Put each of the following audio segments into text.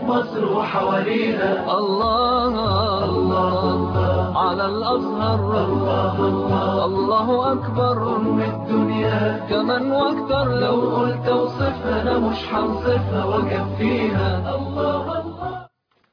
مصر وحوالينا الله الله على الأزهر الله الله الله أكبر أم الدنيا كمن واكتر لو لو قلت اوصفها أنا مش هنصفها وأكفيها الله الله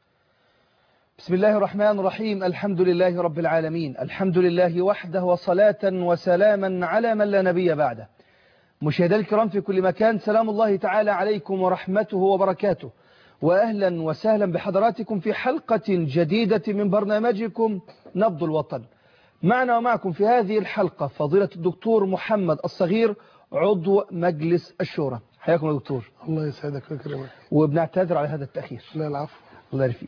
بسم الله الرحمن الرحيم الحمد لله رب العالمين الحمد لله وحده وصلاة وسلاما على من لا نبي بعده مشاهدي الكرام في كل مكان سلام الله تعالى عليكم ورحمته وبركاته وأهلا وسهلا بحضراتكم في حلقة جديدة من برنامجكم نبض الوطن معنا ومعكم في هذه الحلقة فضيلة الدكتور محمد الصغير عضو مجلس الشورى حياكم يا دكتور الله يسعدك ويكرمك وبنعتذر على هذا التأخير لا العفو الله يرفيك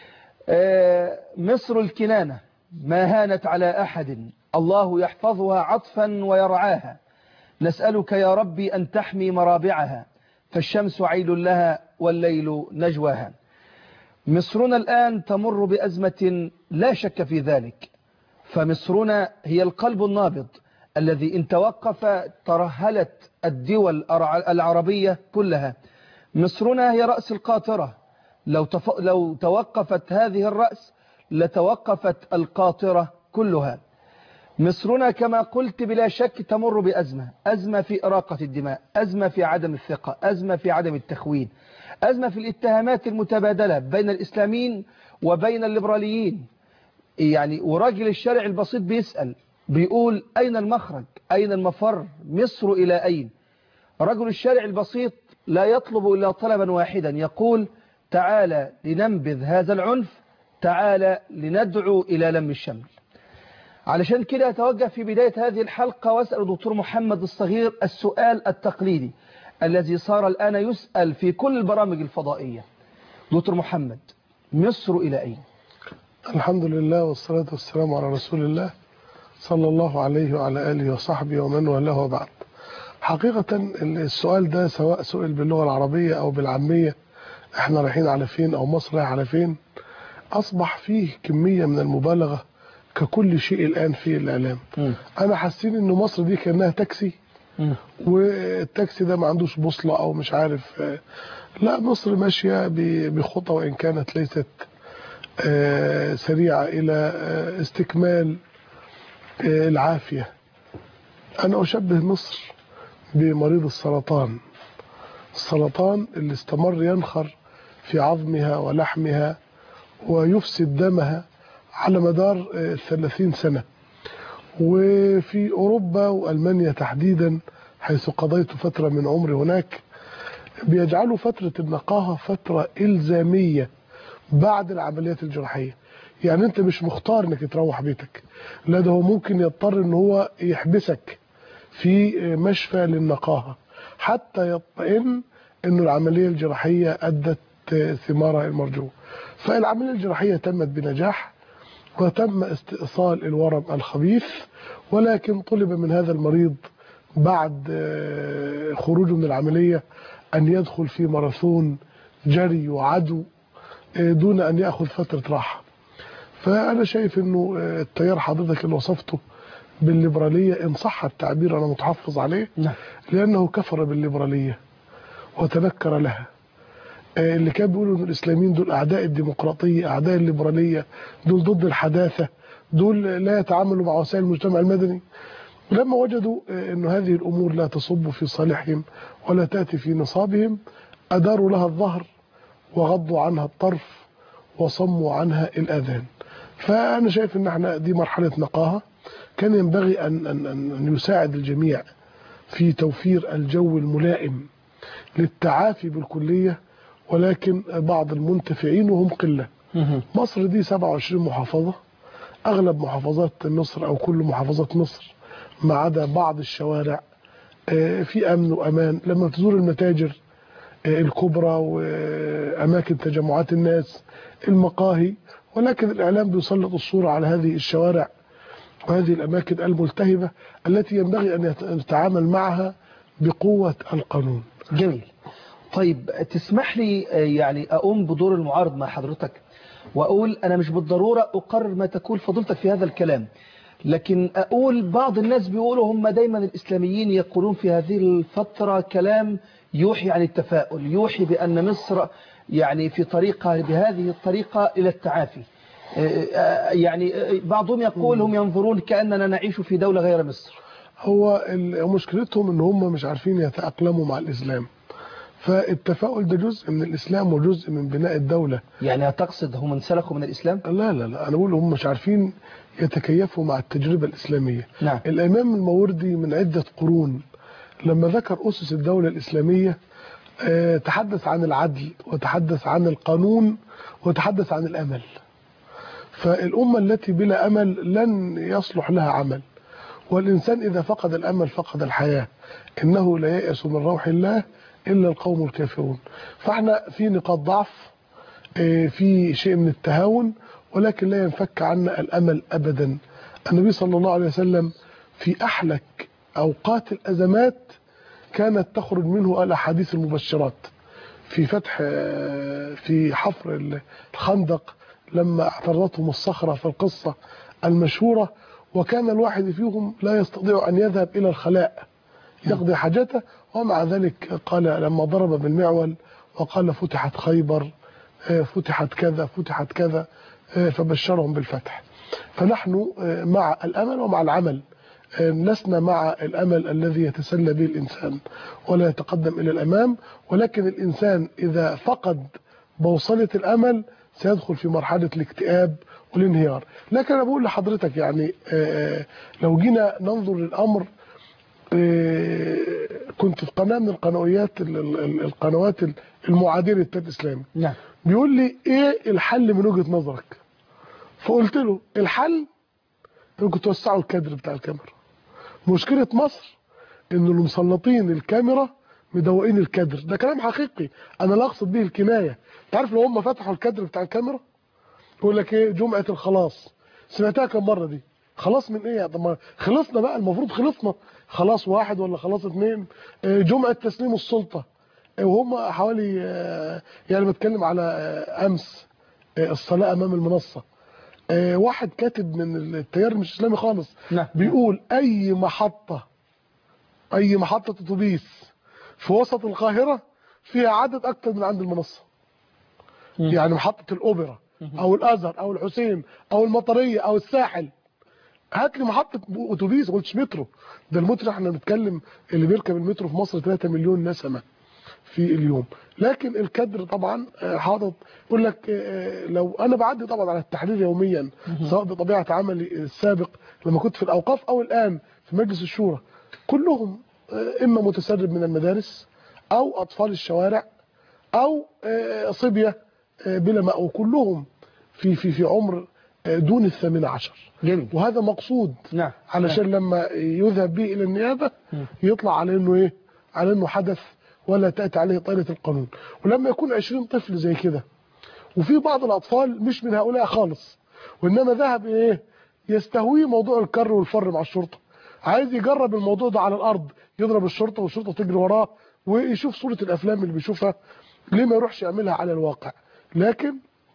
آه، مصر الكنانة ما هانت على أحد الله يحفظها عطفا ويرعاها نسألك يا ربي أن تحمي مرابعها فالشمس عيل لها والليل نجواها مصرنا الآن تمر بأزمة لا شك في ذلك فمصرنا هي القلب النابض الذي إن توقف ترهلت الدول العربية كلها مصرنا هي رأس القاطرة لو, تف... لو توقفت هذه الرأس لتوقفت القاطرة كلها مصرنا كما قلت بلا شك تمر بأزمة أزمة في إراقة الدماء أزمة في عدم الثقة أزمة في عدم التخوين أزمة في الاتهامات المتبادلة بين الإسلاميين وبين الليبراليين يعني وراجل الشارع البسيط بيسأل بيقول أين المخرج أين المفر مصر إلى أين رجل الشارع البسيط لا يطلب إلا طلبا واحدا يقول تعالى لننبذ هذا العنف تعالى لندعو إلى لم الشمل علشان كده أتوجه في بداية هذه الحلقة وأسأل الدكتور محمد الصغير السؤال التقليدي الذي صار الآن يسأل في كل البرامج الفضائية دكتور محمد مصر إلى أين الحمد لله والصلاة والسلام على رسول الله صلى الله عليه وعلى آله وصحبه ومن والاه وبعد حقيقة السؤال ده سواء سئل باللغة العربية أو بالعامية احنا رايحين على فين أو مصر رايح على فين أصبح فيه كمية من المبالغة ككل شيء الآن في الإعلام أنا حاسين إنه مصر دي كأنها تاكسي والتاكسي ده ما عندوش بوصلة أو مش عارف آه، لا مصر ماشية ب- بخطى وإن كانت ليست آه، سريعة إلى آه، استكمال آه، العافية أنا أشبه مصر بمريض السرطان السرطان اللي استمر ينخر في عظمها ولحمها ويفسد دمها على مدار آه، 30 سنة وفي أوروبا وألمانيا تحديدا حيث قضيت فترة من عمري هناك بيجعلوا فترة النقاهة فترة إلزامية بعد العمليات الجراحية يعني انت مش مختار انك تروح بيتك لا ده هو ممكن يضطر ان هو يحبسك في مشفى للنقاهة حتى يطمئن انه العملية الجراحية ادت ثمارها المرجوة فالعملية الجراحية تمت بنجاح وتم استئصال الورم الخبيث ولكن طلب من هذا المريض بعد آه، خروجه من العملية أن يدخل في ماراثون جري وعدو آه، دون أن يأخذ فترة راحة فأنا شايف أنه آه، التيار حضرتك اللي وصفته بالليبرالية إن صح التعبير أنا متحفظ عليه نعم لأنه كفر بالليبرالية وتنكر لها آه، اللي كان بيقولوا ان الاسلاميين دول اعداء الديمقراطيه اعداء الليبراليه دول ضد الحداثه دول لا يتعاملوا مع وسائل المجتمع المدني لما وجدوا آه، ان هذه الامور لا تصب في صالحهم ولا تاتي في نصابهم اداروا لها الظهر وغضوا عنها الطرف وصموا عنها الاذان فانا شايف ان احنا دي مرحله نقاهه كان ينبغي ان ان ان أن يساعد الجميع في توفير الجو الملائم للتعافي بالكليه ولكن بعض المنتفعين وهم قله مصر دي 27 محافظة أغلب محافظات مصر أو كل محافظات مصر ما عدا بعض الشوارع آه، في أمن وأمان لما تزور المتاجر آه، الكبرى وأماكن تجمعات الناس المقاهي ولكن الإعلام بيسلط الصورة على هذه الشوارع وهذه الأماكن الملتهبة التي ينبغي أن يت- يتعامل معها بقوة القانون جميل طيب تسمح لي آه، يعني أقوم بدور المعارض مع حضرتك وأقول أنا مش بالضرورة أقرر ما تقول فضيلتك في هذا الكلام لكن أقول بعض الناس بيقولوا هم دايما الإسلاميين يقولون في هذه الفترة كلام يوحي عن التفاؤل يوحي بأن مصر يعني في طريقة بهذه الطريقة إلى التعافي آه، آه، يعني آه، بعضهم يقول هم ينظرون كأننا نعيش في دولة غير مصر هو ال- مشكلتهم ان هم مش عارفين يتأقلموا مع الإسلام فالتفاؤل ده جزء من الإسلام وجزء من بناء الدولة يعني تقصد هم انسلخوا من الإسلام لا لا لا أنا بقول هم مش عارفين يتكيفوا مع التجربة الإسلامية نعم الإمام الماوردي من عدة قرون لما ذكر أسس الدولة الإسلامية آه، تحدث عن العدل وتحدث عن القانون وتحدث عن الأمل فالأمة التي بلا أمل لن يصلح لها عمل والإنسان إذا فقد الأمل فقد الحياة إنه لا ييأس من روح الله إلا القوم الكافرون فاحنا في نقاط ضعف آه، في شيء من التهاون ولكن لا ينفك عنا الأمل أبدا النبي صلى الله عليه وسلم في أحلك أوقات الأزمات كانت تخرج منه الأحاديث المبشرات في فتح آه، في حفر الخندق لما اعترضتهم الصخرة في القصة المشهورة وكان الواحد فيهم لا يستطيع أن يذهب إلى الخلاء يقضي حاجته ومع ذلك قال لما ضرب بالمعول وقال فتحت خيبر آه، فتحت كذا فتحت كذا آه، فبشرهم بالفتح فنحن آه، مع الأمل ومع العمل آه، لسنا مع الأمل الذي يتسلى به الإنسان ولا يتقدم إلى الأمام ولكن الإنسان إذا فقد بوصلة الأمل سيدخل في مرحلة الاكتئاب والانهيار لكن أنا بقول لحضرتك يعني آه، لو جينا ننظر للأمر آه، كنت في قناة من القنوات ال- ال- القنوات المعادية للتاد الإسلامي نعم بيقول لي ايه الحل من وجهة نظرك فقلت له الحل انكم توسعوا الكادر بتاع الكاميرا مشكلة مصر ان اللي مسلطين الكاميرا مدوقين الكادر ده كلام حقيقي انا لا اقصد به الكناية تعرف لو هم فتحوا الكادر بتاع الكاميرا يقول لك ايه جمعة الخلاص سمعتها كم مرة دي خلاص من ايه طب ما خلصنا بقى المفروض خلصنا خلاص واحد ولا خلاص اتنين آه، جمعة تسليم السلطة آه، وهم حوالي آه، يعني بتكلم على آه، امس آه، الصلاة امام المنصة آه، واحد كاتب من التيار مش اسلامي خالص نعم. بيقول اي محطة اي محطة اتوبيس في وسط القاهرة فيها عدد اكتر من عند المنصة مم. يعني محطة الاوبرا او الازهر او الحسين او المطرية او الساحل هات لي محطة اتوبيس ما قلتش مترو ده المترو احنا بنتكلم اللي بيركب المترو في مصر 3 مليون نسمة في اليوم لكن الكادر طبعا آه، حاطط يقول لك آه، لو انا بعدي طبعا على التحرير يوميا سواء بطبيعه عملي السابق لما كنت في الاوقاف او الان في مجلس الشورى كلهم آه، اما متسرب من المدارس او اطفال الشوارع او آه، صبيه آه، بلا مأوى كلهم في في في عمر آه، دون الثامنة عشر جميل وهذا مقصود نعم علشان لما يذهب به الى النيابه يطلع على انه ايه على انه حدث ولا تاتي عليه طائله القانون ولما يكون 20 طفل زي كده وفي بعض الاطفال مش من هؤلاء خالص وانما ذهب ايه يستهويه موضوع الكر والفر مع الشرطه عايز يجرب الموضوع ده على الارض يضرب الشرطه والشرطه تجري وراه ويشوف صوره الافلام اللي بيشوفها ليه ما يروحش يعملها على الواقع لكن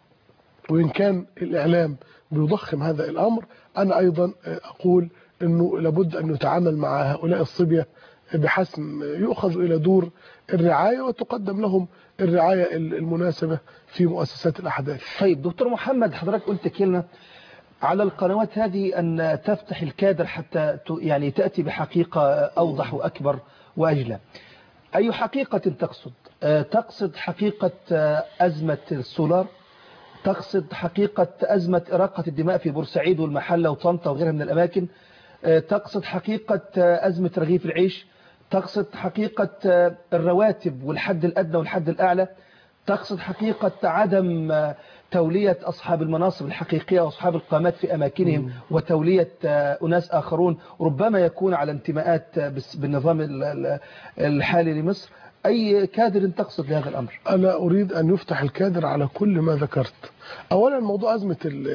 وإن كان الإعلام بيضخم هذا الأمر أنا أيضا أقول أنه لابد أن يتعامل مع هؤلاء الصبية بحسم يؤخذ إلى دور الرعاية وتقدم لهم الرعاية المناسبة في مؤسسات الأحداث طيب دكتور محمد حضرتك قلت كلمة على القنوات هذه أن تفتح الكادر حتى ت- يعني تأتي بحقيقة أوضح وأكبر وأجلى أي حقيقة تقصد آه، تقصد حقيقة آه، أزمة السولار تقصد حقيقة أزمة إراقة الدماء في بورسعيد والمحلة وطنطا وغيرها من الأماكن آه، تقصد حقيقة آه، أزمة رغيف العيش تقصد حقيقة آه، الرواتب والحد الأدنى والحد الأعلى تقصد حقيقة عدم آه، تولية أصحاب المناصب الحقيقية وأصحاب القامات في أماكنهم وتولية آه، أناس آخرون ربما يكون على انتماءات آه، بس- بالنظام ال- ال- الحالي لمصر أي كادر تقصد لهذا الأمر أنا أريد أن يفتح الكادر على كل ما ذكرت أولا موضوع أزمة ال-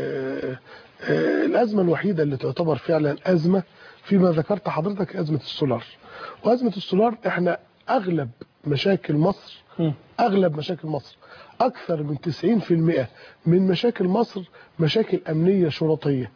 آه، الأزمة الوحيدة اللي تعتبر فعلا أزمة فيما ذكرت حضرتك أزمة السولار وأزمة السولار إحنا أغلب مشاكل مصر أغلب مشاكل مصر أكثر من 90% من مشاكل مصر مشاكل أمنية شرطية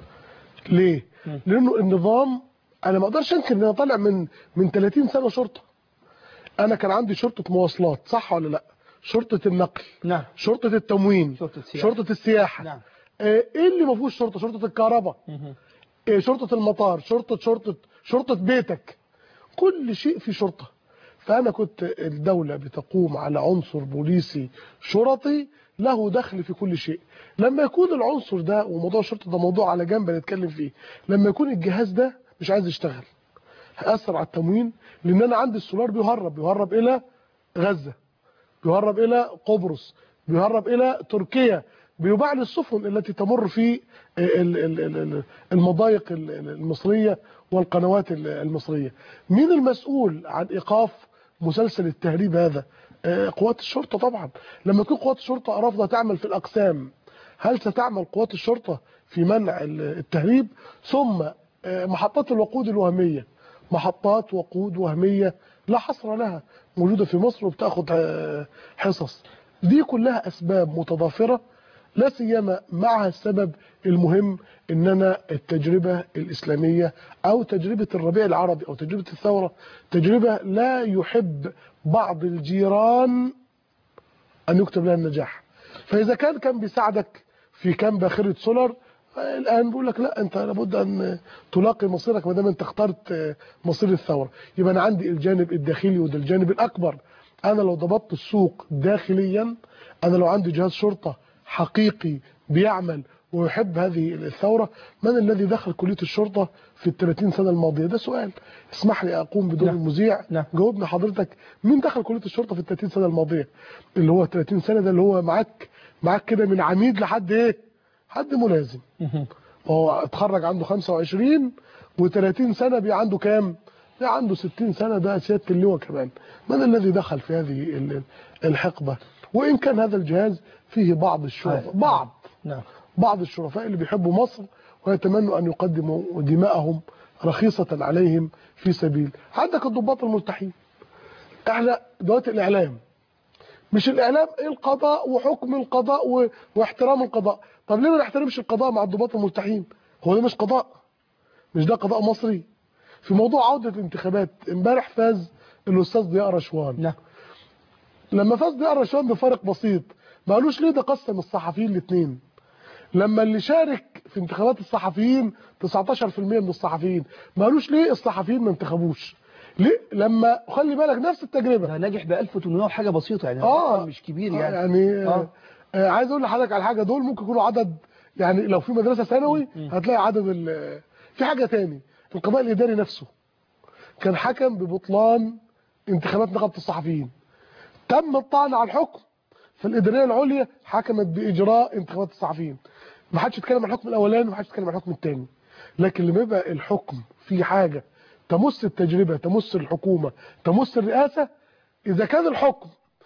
ليه؟ لأنه النظام أنا ما أقدرش أنكر إن أنا طالع من من 30 سنة شرطة انا كان عندي شرطه مواصلات صح ولا لا شرطه النقل نعم شرطه التموين شرطة السياحة. شرطه السياحه نعم آه، ايه اللي ما فيهوش شرطه شرطه الكهرباء آه، شرطه المطار شرطه شرطه شرطه بيتك كل شيء في شرطه فانا كنت الدوله بتقوم على عنصر بوليسي شرطي له دخل في كل شيء لما يكون العنصر ده وموضوع الشرطه ده موضوع على جنب نتكلم فيه لما يكون الجهاز ده مش عايز يشتغل هيأثر على التموين لان انا عندي السولار بيهرب بيهرب الى غزه بيهرب الى قبرص بيهرب الى تركيا بيباع للسفن التي تمر في ال- ال- ال- ال- المضايق ال- ال- المصريه والقنوات ال- المصريه مين المسؤول عن ايقاف مسلسل التهريب هذا آه، قوات الشرطه طبعا لما يكون قوات الشرطه رافضه تعمل في الاقسام هل ستعمل قوات الشرطه في منع ال- التهريب ثم آه، محطات الوقود الوهميه محطات وقود وهميه لا حصر لها موجوده في مصر وبتاخد آه، حصص دي كلها اسباب متضافره لا سيما معها السبب المهم اننا التجربه الاسلاميه او تجربه الربيع العربي او تجربه الثوره تجربه لا يحب بعض الجيران ان يكتب لها النجاح فاذا كان كان بيساعدك في كام باخره سولار الان بيقول لك لا انت لابد ان تلاقي مصيرك ما دام انت اخترت مصير الثوره يبقى انا عندي الجانب الداخلي وده الجانب الاكبر انا لو ضبطت السوق داخليا انا لو عندي جهاز شرطه حقيقي بيعمل ويحب هذه الثوره من الذي دخل كليه الشرطه في ال 30 سنه الماضيه ده سؤال اسمح لي اقوم بدور نعم. المذيع نعم. جاوبني حضرتك مين دخل كليه الشرطه في ال 30 سنه الماضيه اللي هو 30 سنه ده اللي هو معاك معاك كده من عميد لحد ايه حد ملازم هو اتخرج عنده 25 و30 سنه بي عنده كام ده عنده 60 سنه ده سياده اللواء كمان من الذي دخل في هذه ال- الحقبه وان كان هذا الجهاز فيه بعض الشرفاء أيوة. بعض نعم بعض الشرفاء اللي بيحبوا مصر ويتمنوا ان يقدموا دماءهم رخيصه عليهم في سبيل عندك الضباط الملتحين احنا دلوقتي الاعلام مش الاعلام القضاء وحكم القضاء و... واحترام القضاء طب ليه ما نحترمش القضاء مع الضباط الملتحين هو ده مش قضاء مش ده قضاء مصري في موضوع عودة الانتخابات امبارح فاز الاستاذ ضياء رشوان نعم لما فاز ضياء رشوان بفارق بسيط ما قالوش ليه ده قسم الصحفيين الاثنين لما اللي شارك في انتخابات الصحفيين 19% من الصحفيين ما قالوش ليه الصحفيين ما انتخبوش ليه لما خلي بالك نفس التجربه ده ناجح ب 1800 وحاجه بسيطه يعني اه رقم مش كبير آه، يعني يعني آه. آه. آه عايز اقول لحضرتك على حاجه دول ممكن يكونوا عدد يعني لو في مدرسه ثانوي هتلاقي عدد ال- في حاجه تاني القضاء الاداري نفسه كان حكم ببطلان انتخابات نقابه الصحفيين تم الطعن على الحكم فالاداريه العليا حكمت باجراء انتخابات الصحفيين ما حدش يتكلم عن الحكم الاولاني وما حدش يتكلم عن الحكم الثاني لكن لما يبقى الحكم في حاجه تمس التجربه تمس الحكومه تمس الرئاسه اذا كان الحكم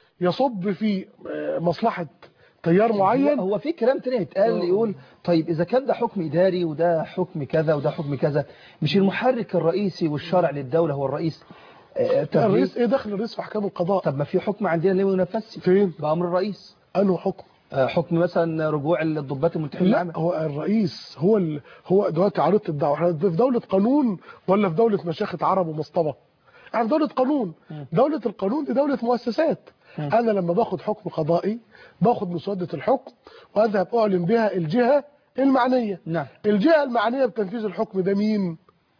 يصب في آه، مصلحه تيار معين هو في كلام تاني هيتقال يقول طيب اذا كان ده حكم اداري وده حكم كذا وده حكم كذا مش المحرك الرئيسي والشرع للدوله هو الرئيس آه، تغيير الرئيس ايه دخل الرئيس في احكام القضاء طب ما في حكم عندنا ليه ما ينفذش فين بامر الرئيس انه حكم آه، حكم مثلا رجوع الضباط الملتحين لا للعمل هو الرئيس هو ال... هو دلوقتي عريضه الدعوه احنا في دوله قانون ولا في دوله مشاخه عرب ومصطبه احنا في دوله قانون دوله القانون دي دوله مؤسسات انا لما باخد حكم قضائي باخد مسوده الحكم واذهب اعلن بها الجهه المعنيه نعم الجهه المعنيه بتنفيذ الحكم ده مين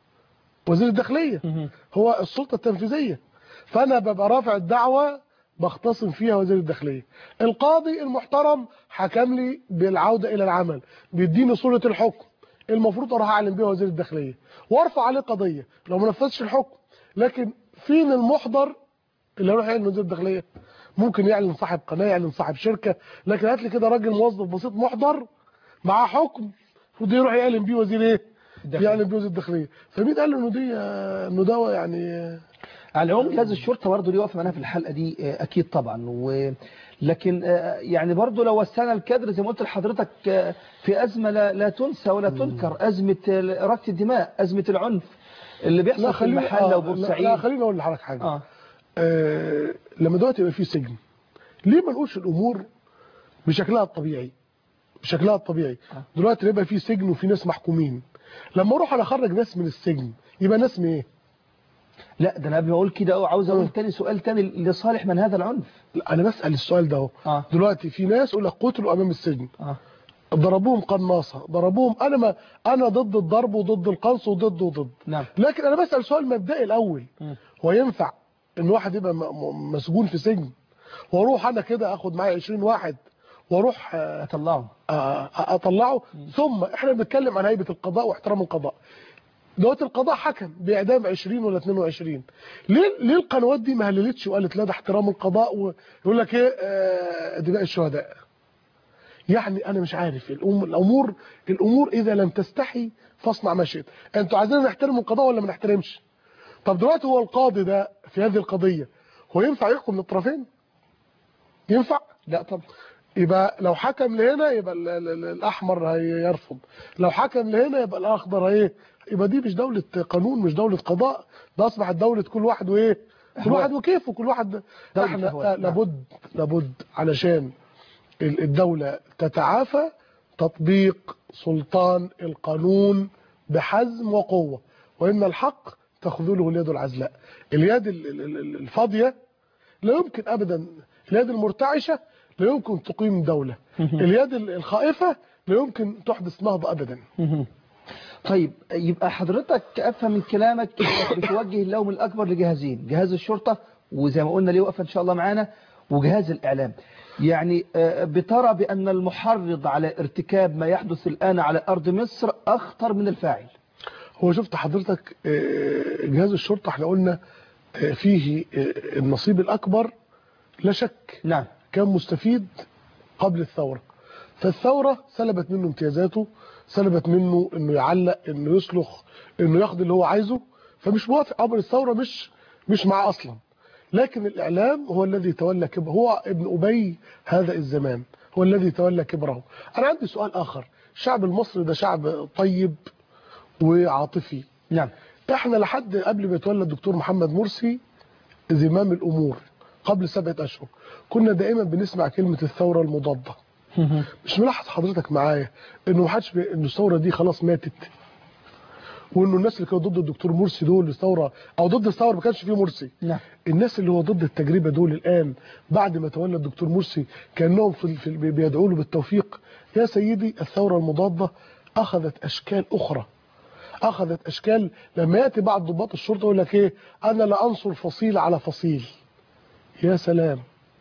وزير الداخليه هو السلطه التنفيذيه فانا ببقى رافع الدعوه بختصم فيها وزير الداخليه القاضي المحترم حكم لي بالعوده الى العمل بيديني صوره الحكم المفروض اروح اعلن بيها وزير الداخليه وارفع عليه قضيه لو ما نفذش الحكم لكن فين المحضر اللي يروح يعلن وزير الداخليه ممكن يعلن صاحب قناه يعلن صاحب شركه لكن هات لي كده راجل موظف بسيط محضر معاه حكم المفروض يروح يعلن بيه وزير ايه الداخلية. يعلن بيه وزير الداخليه فمين قال انه دي انه ده يعني على العموم جهاز الشرطه برضه ليه وقفه معانا في الحلقه دي آه، اكيد طبعا و لكن آه، يعني برضه لو وسعنا الكادر زي ما قلت لحضرتك آه، في ازمه لا, لا تنسى ولا تنكر ازمه آه، اراقه الدماء ازمه العنف اللي لا بيحصل في خلينا المحله آه لا, لا وبورسعيد خليني اقول لحضرتك حاجه اه آه لما دلوقتي يبقى في سجن ليه ما نقولش الامور بشكلها الطبيعي بشكلها الطبيعي آه. دلوقتي يبقى في سجن وفي ناس محكومين لما اروح انا اخرج ناس من السجن يبقى ناس من ايه لا ده انا قبل ما اقول كده أهو عاوز اقول تاني سؤال تاني لصالح من هذا العنف لا، انا بسال السؤال ده اهو آه. دلوقتي في ناس يقول لك قتلوا امام السجن اه ضربوهم قناصه ضربوهم انا ما انا ضد الضرب وضد القنص وضد وضد نعم لكن انا بسال سؤال مبدئي الاول مم. هو ينفع ان واحد يبقى م- م- مسجون في سجن واروح انا كده اخد معايا 20 واحد واروح آه، اطلعه آه، اطلعه ثم احنا بنتكلم عن هيبه القضاء واحترام القضاء دلوقتي القضاء حكم باعدام 20 ولا 22 ليه ليه القنوات دي ما هللتش وقالت لا ده احترام القضاء ويقول لك ايه آه، دماء الشهداء يعني انا مش عارف الأم الامور الامور اذا لم تستحي فاصنع ما شئت انتوا عايزين نحترم القضاء ولا ما نحترمش طب دلوقتي هو القاضي ده في هذه القضيه هو ينفع يحكم للطرفين ينفع لا طبعا يبقى لو حكم لهنا يبقى ال- ال- ال- الاحمر هيرفض لو حكم لهنا يبقى الاخضر هي يبقى دي مش دولة قانون مش دولة قضاء ده اصبحت دولة كل واحد وايه كل أهواء. واحد وكيفه كل واحد دولة احنا أهواء. آه، لابد لابد علشان ال- الدولة تتعافى تطبيق سلطان القانون بحزم وقوة وإن الحق تخذله اليد العزلاء اليد ال- ال- ال- الفاضية لا يمكن أبدا اليد المرتعشة لا يمكن تقيم دولة اليد ال- الخائفة لا يمكن تحدث نهضة أبدا طيب يبقى حضرتك افهم من كلامك انك بتوجه اللوم الاكبر لجهازين جهاز الشرطه وزي ما قلنا ليه وقفه ان شاء الله معانا وجهاز الاعلام يعني آه، بترى بان المحرض على ارتكاب ما يحدث الان على ارض مصر اخطر من الفاعل هو شفت حضرتك آه، جهاز الشرطة احنا قلنا آه، فيه آه، النصيب الأكبر لا شك نعم كان مستفيد قبل الثورة فالثورة سلبت منه امتيازاته سلبت منه انه يعلق انه يصلخ انه ياخد اللي هو عايزه فمش موافق امر الثورة مش مش معاه اصلا لكن الاعلام هو الذي تولى كبره هو ابن ابي هذا الزمان هو الذي تولى كبره انا عندي سؤال اخر الشعب المصري ده شعب طيب وعاطفي نعم احنا لحد قبل ما يتولى الدكتور محمد مرسي زمام الامور قبل سبعة اشهر كنا دائما بنسمع كلمة الثورة المضادة مش ملاحظ حضرتك معايا انه محدش بي... انه الثورة دي خلاص ماتت وانه الناس اللي كانوا ضد الدكتور مرسي دول الثورة او ضد الثورة ما كانش فيه مرسي نعم الناس اللي هو ضد التجربة دول الآن بعد ما تولى الدكتور مرسي كأنهم في في بيدعوا له بالتوفيق يا سيدي الثورة المضادة أخذت أشكال أخرى أخذت أشكال لما يأتي بعض ضباط الشرطة يقول لك إيه أنا لا أنصر فصيل على فصيل يا سلام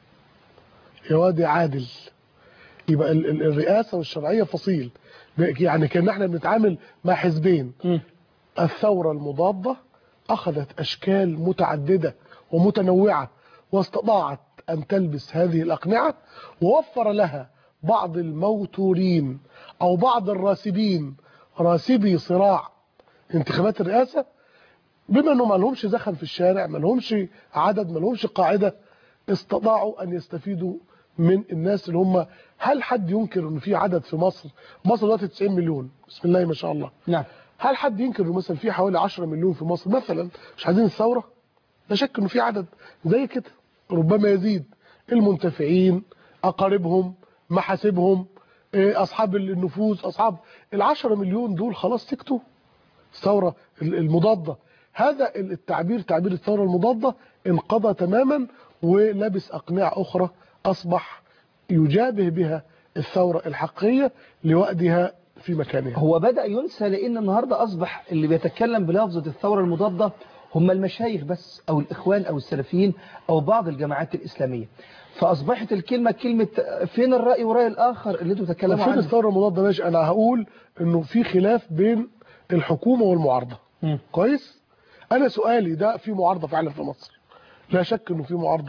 يا واد يا عادل يبقى ال- ال- الرئاسة والشرعية فصيل يعني كأن احنا بنتعامل مع حزبين مم. الثورة المضادة أخذت أشكال متعددة ومتنوعة واستطاعت أن تلبس هذه الأقنعة ووفر لها بعض الموتورين أو بعض الراسبين راسبي صراع انتخابات الرئاسة بما أنهم ما لهمش زخم في الشارع ما لهمش عدد ما لهمش قاعدة استطاعوا أن يستفيدوا من الناس اللي هم هل حد ينكر أن في عدد في مصر مصر دلوقتي 90 مليون بسم الله ما شاء الله نعم هل حد ينكر انه مثلا في حوالي 10 مليون في مصر مثلا مش عايزين الثوره لا شك انه في عدد زي كده ربما يزيد المنتفعين اقاربهم محاسبهم إيه، اصحاب النفوذ اصحاب ال10 مليون دول خلاص سكتوا الثوره المضاده هذا التعبير تعبير الثوره المضاده انقضى تماما ولبس اقنعه اخرى اصبح يجابه بها الثوره الحقيقيه لوأدها في مكانها هو بدأ ينسى لأن النهاردة أصبح اللي بيتكلم بلفظة الثورة المضادة هم المشايخ بس أو الإخوان أو السلفيين أو بعض الجماعات الإسلامية فأصبحت الكلمة كلمة فين الرأي ورأي الآخر اللي انتوا تتكلموا فين عنه الثوره المضاده ماشي انا هقول انه في خلاف بين الحكومه والمعارضه مم. كويس انا سؤالي ده في معارضه فعلا في مصر لا شك انه في معارضه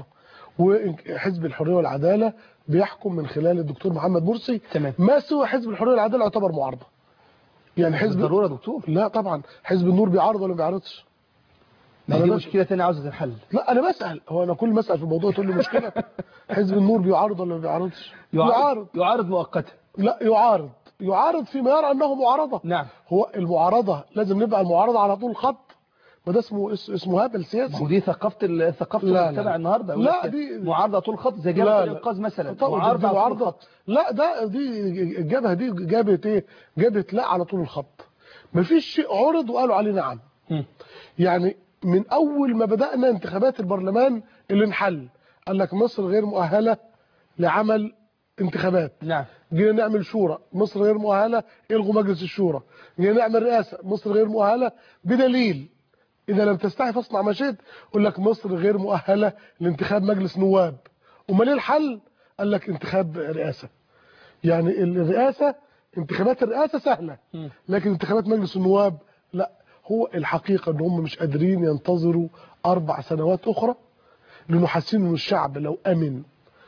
وحزب الحريه والعداله بيحكم من خلال الدكتور محمد مرسي تمام. ما سوى حزب الحريه والعداله يعتبر معارضه يعني حزب بالضرورة دكتور لا طبعا حزب النور بيعارض ولا ما بيعارضش ما أنا دي بس- مشكلة تانية عاوزة تنحل لا انا بسال هو انا كل ما اسال في الموضوع تقول لي مشكله حزب النور بيعارض ولا ما بيعارضش يعارض يعارض مؤقتا لا يعارض يعارض فيما يرى انه معارضه نعم هو المعارضه لازم نبقى المعارضه على طول خط ما ده اسمه اس- اسمه هبل ما هو سياسي دي ثقافة ال- ثقافة لا، لا. المجتمع النهارده يقول لا، لك دي- معارضة طول خط زي لا، جبهة لا. الإنقاذ مثلا طبعا معارضة دي على طول معارضه خط لا ده دي الجبهه دي جابت ايه جابت لا على طول الخط مفيش شيء عرض وقالوا عليه نعم مم. يعني من اول ما بدانا انتخابات البرلمان اللي انحل قال لك مصر غير مؤهله لعمل انتخابات نعم جينا نعمل شورى مصر غير مؤهله الغوا مجلس الشورى جينا نعمل رئاسه مصر غير مؤهله بدليل اذا لم تستحي فاصنع ما شئت يقول لك مصر غير مؤهله لانتخاب مجلس نواب امال ايه الحل قال لك انتخاب رئاسه يعني الرئاسه انتخابات الرئاسه سهله مم. لكن انتخابات مجلس النواب لا هو الحقيقه ان هم مش قادرين ينتظروا اربع سنوات اخرى لانه حاسين ان الشعب لو امن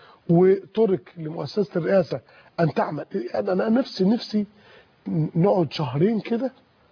وترك لمؤسسه الرئاسه ان تعمل انا انا نفسي نفسي نقعد شهرين كده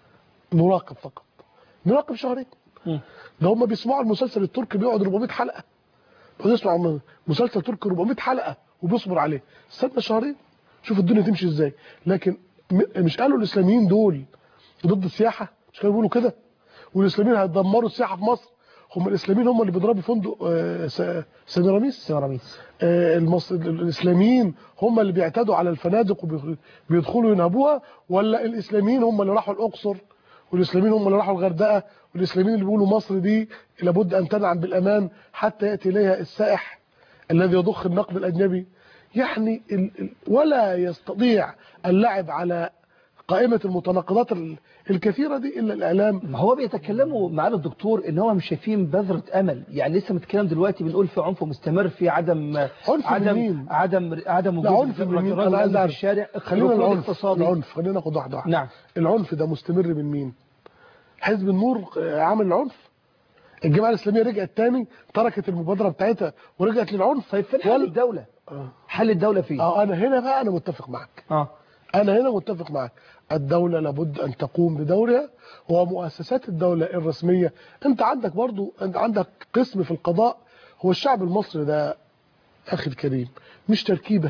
نراقب فقط نراقب شهرين مم. ده هم بيسمعوا المسلسل التركي بيقعد 400 حلقه بيسمع م- مسلسل تركي 400 حلقه وبيصبر عليه استنى شهرين شوف الدنيا تمشي ازاي لكن م- مش قالوا الاسلاميين دول ضد السياحه مش كانوا بيقولوا كده والاسلاميين هيدمروا السياحه في مصر هم الاسلاميين هم اللي بيضربوا فندق آه، س- سيميراميس سيراميس آه، المص... الاسلاميين هم اللي بيعتدوا على الفنادق وبيدخلوا ينهبوها ولا الاسلاميين هم اللي راحوا الاقصر والاسلاميين هم اللي راحوا الغردقه والاسلاميين اللي بيقولوا مصر دي لابد ان تنعم بالامان حتى ياتي اليها السائح الذي يضخ النقد الاجنبي يعني ال... ال... ولا يستطيع اللعب على قائمه المتناقضات ال- الكثيره دي الا الاعلام ما هو بيتكلموا معانا الدكتور ان هو مش شايفين بذرة امل يعني لسه متكلم دلوقتي بنقول في عنف مستمر في عدم عنف من عدم مين؟ عدم عدم لا وجود عنف من مين الرجل انا عايز في اعرف الشارع خلينا ركود العنف اقتصادي العنف خلينا ناخد واحده واحده نعم العنف ده مستمر من مين حزب النور آه، عامل العنف الجماعه الاسلاميه رجعت تاني تركت المبادره بتاعتها ورجعت للعنف طيب فين حل ولا- الدولة آه. حل الدولة فين اه انا هنا بقى انا متفق معاك اه انا هنا متفق معاك الدوله لابد ان تقوم بدورها ومؤسسات الدوله الرسميه انت عندك برضو انت عندك قسم في القضاء هو الشعب المصري ده اخي الكريم مش تركيبه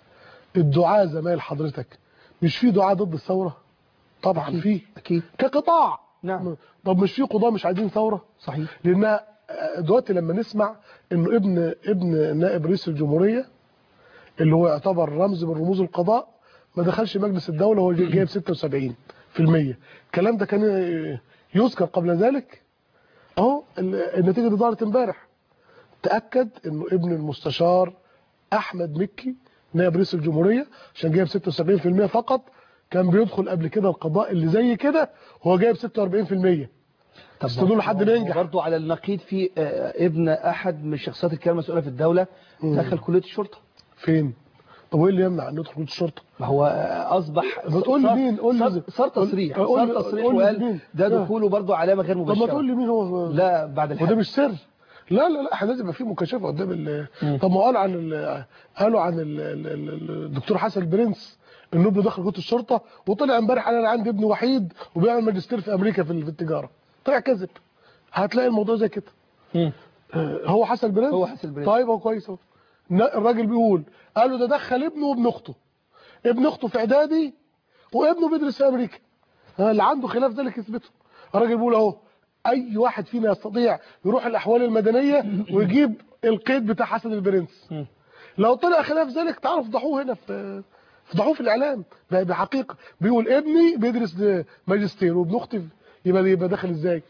الدعاء زمايل حضرتك مش في دعاء ضد الثوره طبعا في اكيد كقطاع نعم. طب مش في قضاه مش عايزين ثوره صحيح لان دلوقتي لما نسمع انه ابن ابن نائب رئيس الجمهوريه اللي هو يعتبر رمز من رموز القضاء ما دخلش مجلس الدوله وهو جايب 76% الكلام ده كان يذكر قبل ذلك اهو ال- النتيجه دي ظهرت امبارح تاكد انه ابن المستشار احمد مكي نائب رئيس الجمهوريه عشان جايب 76% فقط كان بيدخل قبل كده القضاء اللي زي كده وهو جايب 46% طب استنوا لحد ما ينجح. برضه على النقيض في آه، ابن احد من الشخصيات الكبيره المسؤوله في الدوله دخل كليه الشرطه فين طب وايه اللي يمنع ان ندخل كليه الشرطه ما هو آه، اصبح ما تقول لي صار- مين؟ قول لي صار- زي- صار قول- تصريح قول لي- صار تصريح قول لي وقال مين؟ ده لا. دخوله برضه علامه غير طب مبشره ما تقول لي مين هو لا بعد وده الحج مش سر لا لا لا احنا لازم يبقى في مكاشفه قدام ال مم. طب ما قالوا عن ال قالوا عن ال- ال- ال- الدكتور حسن البرنس ان ابنه دخل كليه الشرطه وطلع امبارح قال انا عندي ابن وحيد وبيعمل ماجستير في امريكا في ال- في التجاره طلع كذب هتلاقي الموضوع زي كده مم. آه، هو حسن البرنس هو حسن البرنس. طيب هو كويس اهو ن- الراجل بيقول قالوا ده دخل ابنه وابن اخته ابن اخته في اعدادي وابنه بيدرس في امريكا ها، اللي عنده خلاف ذلك يثبته الراجل بيقول اهو اي واحد فينا يستطيع يروح الاحوال المدنيه ويجيب القيد بتاع حسن البرنس مم. لو طلع خلاف ذلك تعالوا فضحوه هنا في فضحوه في الاعلام ب- بحقيقه بيقول ابني بيدرس ماجستير وابن اختي يبقى يبقى داخل ازاي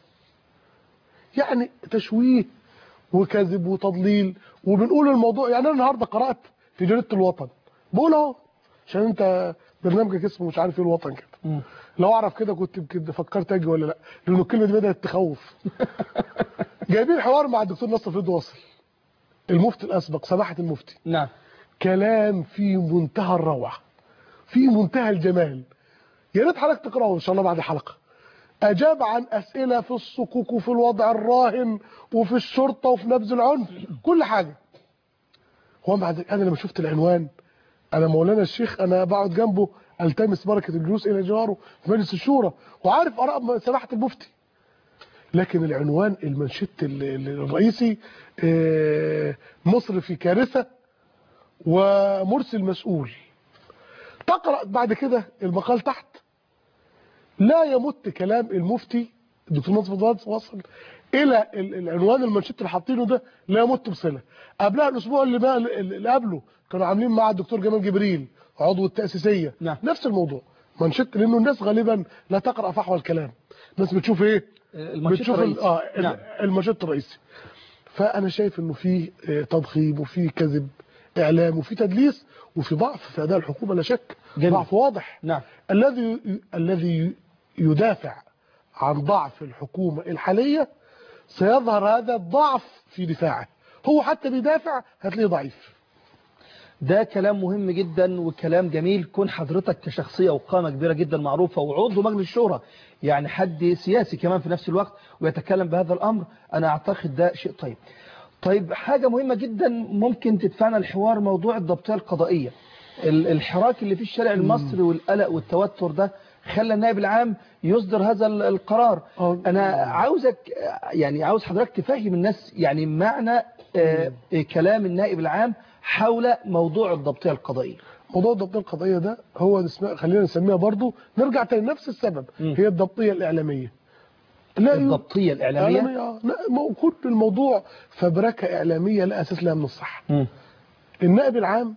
يعني تشويه وكذب وتضليل وبنقول الموضوع يعني انا النهارده قرات في جريده الوطن بقول اهو عشان انت برنامجك اسمه مش عارف ايه الوطن كده مم. لو اعرف كده كنت يمكن فكرت اجي ولا لا لان الكلمه دي بدات تخوف جايبين حوار مع الدكتور نصر فريد واصل المفتي الاسبق سماحه المفتي نعم كلام في منتهى الروعه في منتهى الجمال يا ريت حضرتك تقراه ان شاء الله بعد الحلقه اجاب عن اسئله في الصكوك وفي الوضع الراهن وفي الشرطه وفي نبذ العنف كل حاجه هو بعد انا لما شفت العنوان انا مولانا الشيخ انا بقعد جنبه التمس بركه الجلوس الى جاره في مجلس الشورى وعارف اراء سماحه المفتي لكن العنوان المنشط ال- ال- الرئيسي آه، مصر في كارثه ومرسل مسؤول تقرا بعد كده المقال تحت لا يمت كلام المفتي الدكتور نصر فضل وصل الى ال- العنوان المنشط اللي حاطينه ده لا يمت بصله قبلها الاسبوع اللي بقى اللي قبله كانوا عاملين مع الدكتور جمال جبريل عضو التاسيسيه نعم. نفس الموضوع منشط لانه الناس غالبا لا تقرا فحوى الكلام الناس بتشوف ايه المنشط بتشوف ال- الرئيسي. اه نعم. المنشط الرئيسي فانا شايف انه في آه، تضخيم وفي كذب اعلام وفي تدليس وفي ضعف في اداء الحكومه لا شك جميل. ضعف واضح نعم الذي الذي يدافع عن ضعف الحكومه الحاليه سيظهر هذا الضعف في دفاعه هو حتى بيدافع هتلاقيه ضعيف ده كلام مهم جدا وكلام جميل كون حضرتك كشخصية وقامة كبيرة جدا معروفة وعضو مجلس الشورى يعني حد سياسي كمان في نفس الوقت ويتكلم بهذا الأمر أنا أعتقد ده شيء طيب طيب حاجة مهمة جدا ممكن تدفعنا الحوار موضوع الضبطية القضائية ال- الحراك اللي في الشارع المصري والقلق والتوتر ده خلى النائب العام يصدر هذا ال- القرار آه. أنا عاوزك يعني عاوز حضرتك تفهم الناس يعني معنى آه، كلام النائب العام حول موضوع الضبطية القضائية موضوع الضبطيه القضائيه ده هو اسمها خلينا نسميها برضو نرجع تاني نفس السبب مم. هي الضبطيه الاعلاميه لا يو- الضبطية الإعلامية إعلامية آه. لا، مو- كل الموضوع فبركه اعلاميه لا اساس لها من الصحه مم. النائب العام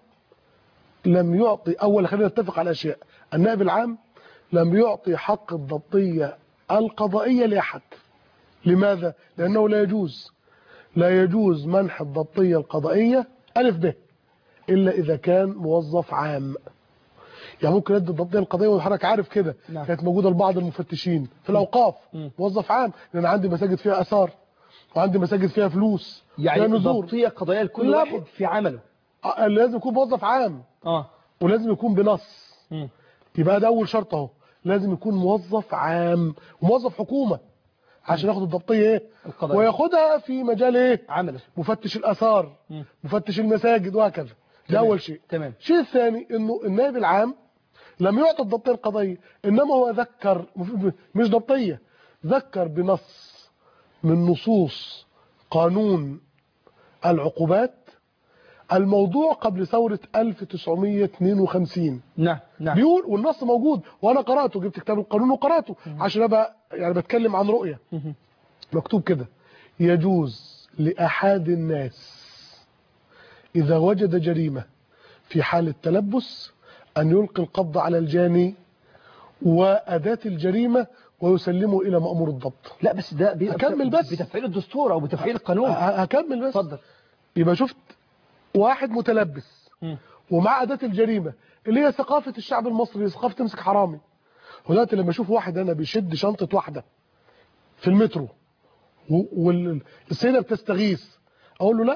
لم يعطي أول خلينا نتفق على أشياء النائب العام لم يعطي حق الضبطية القضائية لأحد لماذا؟ لأنه لا يجوز لا يجوز منح الضبطية القضائية ألف به إلا إذا كان موظف عام يعني ممكن يدي الضبطية القضائية وحضرتك عارف كده نعم. كانت موجودة لبعض المفتشين في الأوقاف مم. موظف عام لأن عندي مساجد فيها أثار وعندي مساجد فيها فلوس يعني فيها نذور ضبطية قضائية لكل لا، واحد في عمله آه، لازم يكون موظف عام اه ولازم يكون بنص مم. يبقى ده اول شرط اهو لازم يكون موظف عام وموظف حكومه عشان ياخد الضبطيه ايه القضائية. وياخدها في مجال ايه عمله مفتش الاثار مم. مفتش المساجد وهكذا ده تمام. اول شيء تمام الشيء الثاني انه النائب العام لم يعطى الضبطيه القضائيه انما هو ذكر مش ضبطيه ذكر بنص من نصوص قانون العقوبات الموضوع قبل ثوره 1952 نعم نعم بيقول والنص موجود وانا قراته جبت كتاب القانون وقراته عشان ابقى يعني بتكلم عن رؤيه مهم. مكتوب كده يجوز لاحد الناس اذا وجد جريمه في حاله تلبس ان يلقي القبض على الجاني واداه الجريمه ويسلمه الى مامور الضبط لا بس ده بيبقى أكمل بس. بتفعيل الدستور او بتفعيل القانون ه- هكمل بس اتفضل يبقى شفت واحد متلبس مم. ومع أداة الجريمة اللي هي ثقافة الشعب المصري ثقافة تمسك حرامي ودلوقتي لما اشوف واحد انا بيشد شنطة واحدة في المترو والسيدة بتستغيث اقول له لا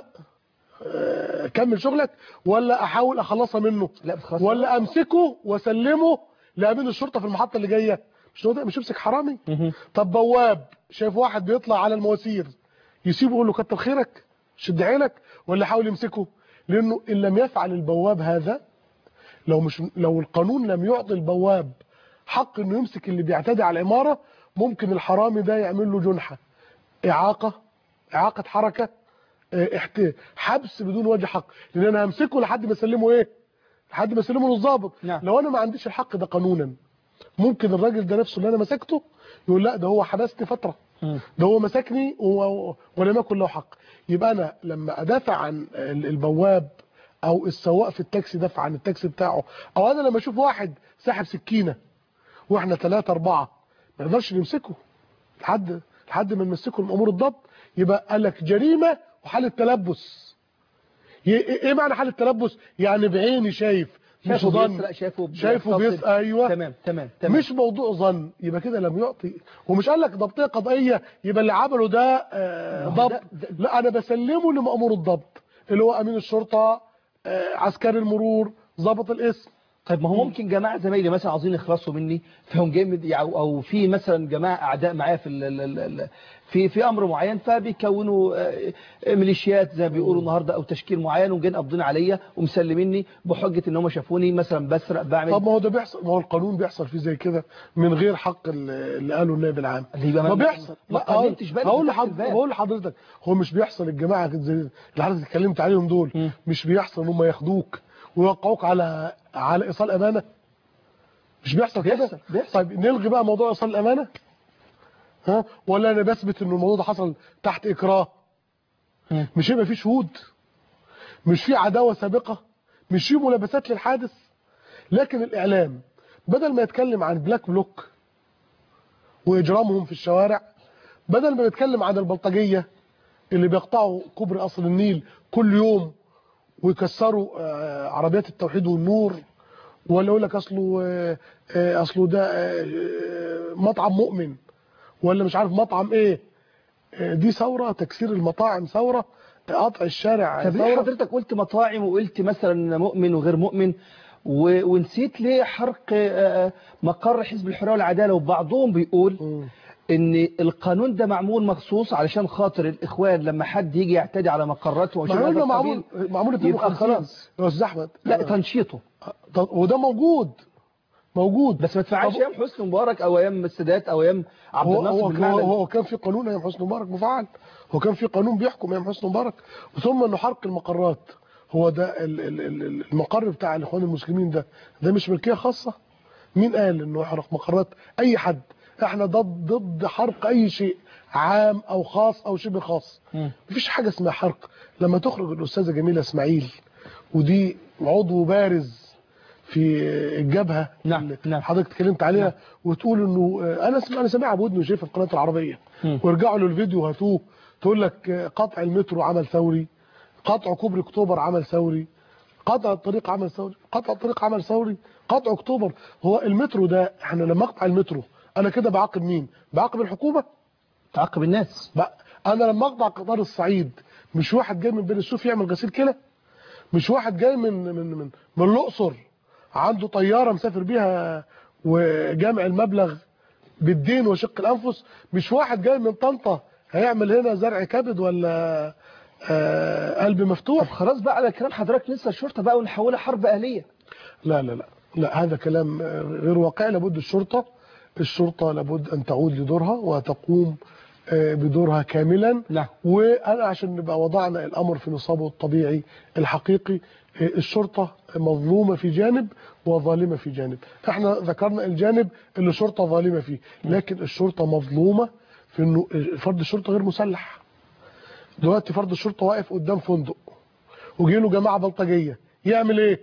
آه، كمل شغلك ولا احاول اخلصها منه لا بتخلص ولا امسكه واسلمه لامين الشرطه في المحطه اللي جايه مش هو ده مش يمسك حرامي مهم. طب بواب شايف واحد بيطلع على المواسير يسيبه يقول له كتر خيرك شد عينك ولا يحاول يمسكه لانه ان لم يفعل البواب هذا لو مش لو القانون لم يعطي البواب حق انه يمسك اللي بيعتدي على العماره ممكن الحرامي ده يعمل له جنحه اعاقه اعاقه حركه اه، احت... حبس بدون وجه حق لان انا همسكه لحد ما اسلمه ايه لحد ما اسلمه للظابط نعم. لو انا ما عنديش الحق ده قانونا ممكن الراجل ده نفسه اللي انا مسكته يقول لا ده هو حبسني فتره مم. ده هو مسكني و- ولم يكن له حق يبقى انا لما ادافع عن ال- البواب او السواق في التاكسي دافع عن التاكسي بتاعه او انا لما اشوف واحد ساحب سكينه واحنا ثلاثة أربعة ما نقدرش نمسكه لحد لحد ما نمسكه لمأمور الضبط يبقى قال لك جريمة وحالة تلبس ي- ايه معنى حالة تلبس يعني بعيني شايف مش شايفه ظن بيسرق شايفه شايفه بيغتصب. بيسرق ايوه تمام تمام تمام مش موضوع ظن يبقى كده لم يعطي ومش قال لك ضبطيه قضائيه يبقى اللي عمله ده آه، ما هو ضبط ده- ده- لا انا بسلمه لمأمور الضبط اللي هو امين الشرطه آه، عسكري المرور ضابط الاسم طيب ما هو ممكن جماعه زمايلي مثلا عاوزين يخلصوا مني فهم جايين او او في مثلا جماعه اعداء معايا في ال ال ال في في امر معين فبيكونوا آه، ميليشيات زي ما بيقولوا النهارده او تشكيل معين وجايين قابضين عليا ومسلميني بحجه ان هم شافوني مثلا بسرق بعمل طب ما هو ده بيحصل ما هو القانون بيحصل فيه زي كده من غير حق ال- اللي قاله النائب العام اللي يبقى ما ما- بيحصل ما لا هقول قللتش بالك هقول فتحت لحض- الباب. بقول لحضرتك هو مش بيحصل الجماعه زي اللي حضرتك اتكلمت عليهم دول مم. مش بيحصل ان هم ياخدوك ويوقعوك على على ايصال امانه مش بيحصل كده بيحصل- بيحصل. طيب نلغي بقى موضوع ايصال الامانه ها ولا انا بثبت ان الموضوع ده حصل تحت اكراه مم. مش هيبقى في شهود مش في عداوه سابقه مش في ملابسات للحادث لكن الاعلام بدل ما يتكلم عن بلاك بلوك واجرامهم في الشوارع بدل ما نتكلم عن البلطجيه اللي بيقطعوا كوبري قصر النيل كل يوم ويكسروا آه، عربيات التوحيد والنور ولا يقول لك اصله آه، آه، اصله ده آه، آه، مطعم مؤمن ولا مش عارف مطعم ايه آه، دي ثوره تكسير المطاعم ثوره قطع الشارع طب ليه ثوره حضرتك قلت مطاعم وقلت مثلا مؤمن وغير مؤمن و... ونسيت ليه حرق آه، مقر حزب الحرية والعدالة وبعضهم بيقول مم. ان القانون ده معمول مخصوص علشان خاطر الاخوان لما حد يجي يعتدي على مقراتهم وشيء من هذا معمول معمول القبيل معمول يبقى 52 خلاص يا استاذ احمد لا تنشيطه طب وده موجود موجود بس ما تفعلش طب- ايام حسني مبارك او ايام السادات او ايام عبد هو الناصر هو, بالمعنى هو, ده. هو كان في قانون ايام حسني مبارك مفعل هو كان في قانون بيحكم ايام حسني مبارك ثم انه حرق المقرات هو ده ال- ال- ال- المقر بتاع الاخوان المسلمين ده ده مش ملكيه خاصه مين قال انه يحرق مقرات اي حد احنا ضد ضد حرق اي شيء عام او خاص او شبه خاص مم. مفيش حاجه اسمها حرق لما تخرج الاستاذه جميله اسماعيل ودي عضو بارز في الجبهه نعم، اللي نعم. حضرتك اتكلمت عليها نعم. وتقول انه آه، انا سمع انا سامعها بودني وشايفها في القناه العربيه مم. وارجعوا له الفيديو هاتوه تقول لك آه، قطع المترو عمل ثوري قطع كوبري اكتوبر عمل ثوري قطع الطريق عمل ثوري قطع الطريق عمل ثوري قطع اكتوبر هو المترو ده احنا لما اقطع المترو انا كده بعاقب مين بعاقب الحكومه تعاقب الناس بقى انا لما اقطع قطار الصعيد مش واحد جاي من بني السويف يعمل غسيل كلى مش واحد جاي من من من, من الاقصر عنده طياره مسافر بيها وجامع المبلغ بالدين وشق الانفس مش واحد جاي من طنطا هيعمل هنا زرع كبد ولا آه قلب طب مفتوح خلاص بقى على كلام حضرتك ننسى الشرطه بقى ونحولها حرب اهليه لا لا لا لا هذا كلام آه، غير واقعي لابد الشرطة الشرطة لابد أن تعود لدورها وتقوم آه، بدورها كاملا نعم. وأنا عشان نبقى وضعنا الأمر في نصابه الطبيعي الحقيقي آه، الشرطة مظلومة في جانب وظالمة في جانب احنا ذكرنا الجانب اللي الشرطة ظالمة فيه لكن الشرطة مظلومة في انه فرد الشرطة غير مسلح دلوقتي فرد الشرطة واقف قدام فندق وجي له جماعة بلطجية يعمل ايه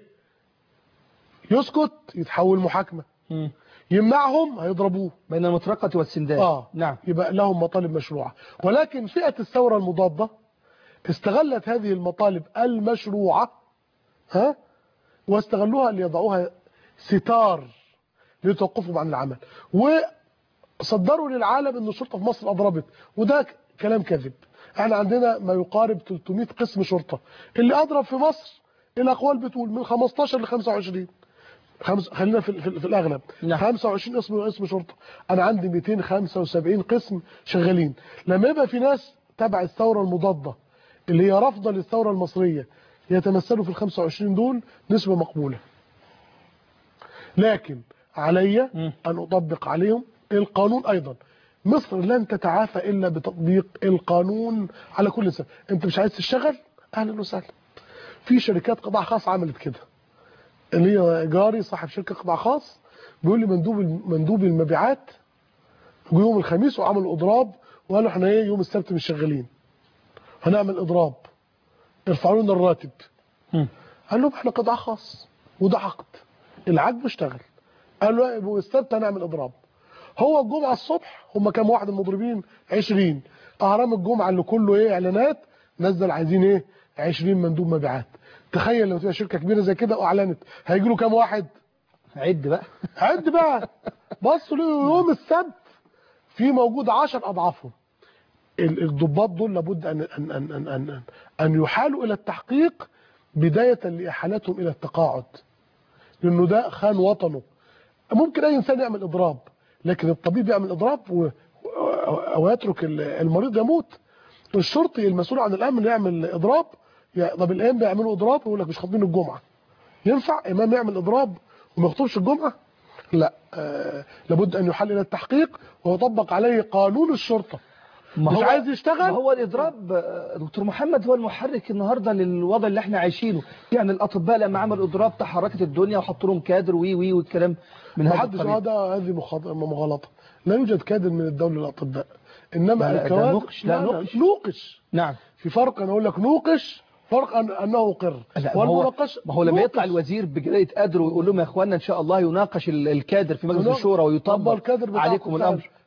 يسكت يتحول محاكمة يمنعهم هيضربوه بين المطرقه والسندان اه نعم يبقى لهم مطالب مشروعة ولكن فئة الثورة المضادة استغلت هذه المطالب المشروعة ها واستغلوها ليضعوها ستار ليتوقفوا عن العمل وصدروا للعالم ان الشرطة في مصر اضربت وده ك- كلام كذب احنا عندنا ما يقارب 300 قسم شرطة اللي اضرب في مصر الاقوال بتقول من 15 ل 25 خمس خلينا في, في, في الاغلب نعم. 25 اسم اسم شرطه انا عندي 275 قسم شغالين لما يبقى في ناس تبع الثوره المضاده اللي هي رافضه للثوره المصريه يتمثلوا في ال 25 دول نسبه مقبوله لكن علي مم. ان اطبق عليهم القانون ايضا مصر لن تتعافى الا بتطبيق القانون على كل انسان انت مش عايز تشتغل اهلا وسهلا في شركات قطاع خاص عملت كده اللي هي جاري صاحب شركه قطاع خاص بيقول لي مندوب مندوب المبيعات جه يوم الخميس وعملوا اضراب وقالوا احنا ايه يوم السبت مش شغالين هنعمل اضراب ارفعوا لنا الراتب مم. قال لهم احنا قطاع خاص وده عقد العقد اشتغل قال له يبقى السبت هنعمل اضراب هو الجمعه الصبح هم كام واحد المضربين 20 اهرام الجمعه اللي كله ايه اعلانات نزل عايزين ايه 20 مندوب مبيعات تخيل لو تبقى شركه كبيره زي كده واعلنت هيجي له كام واحد عد بقى عد بقى بصوا له يوم السبت في موجود 10 اضعافهم ال- الضباط دول لابد ان ان ان ان ان, أن يحالوا الى التحقيق بدايه لاحالتهم الى التقاعد لانه ده خان وطنه ممكن اي انسان يعمل اضراب لكن الطبيب يعمل اضراب و... او يترك ال- المريض يموت الشرطي المسؤول عن الامن يعمل اضراب يا- طب الان بيعملوا اضراب ويقول لك مش خاطبين الجمعه ينفع امام يعمل اضراب وما يخطبش الجمعه لا آه لابد ان يحل الى التحقيق ويطبق عليه قانون الشرطه ما مش هو عايز يشتغل؟ ما هو الاضراب آه، دكتور محمد هو المحرك النهارده للوضع اللي احنا عايشينه يعني الاطباء لما عملوا اضراب تحركت الدنيا وحطوا لهم كادر وي وي والكلام من ما هذا حدش القبيل هذا هذه مخاط- مغالطه لا يوجد كادر من الدوله للاطباء انما لا، لا، ده الكوادر نوقش، لا، لا، نوقش. نوقش نعم في فرق انا اقول لك نوقش فرق أن انه اقر لا ما هو والمناقشه ما هو لما نوقش. يطلع الوزير بجريده قدر ويقول لهم يا اخوانا ان شاء الله يناقش ال- الكادر في مجلس يناقش. الشورى طب ويطبق الكادر بتاعكم عليكم فعل- الامر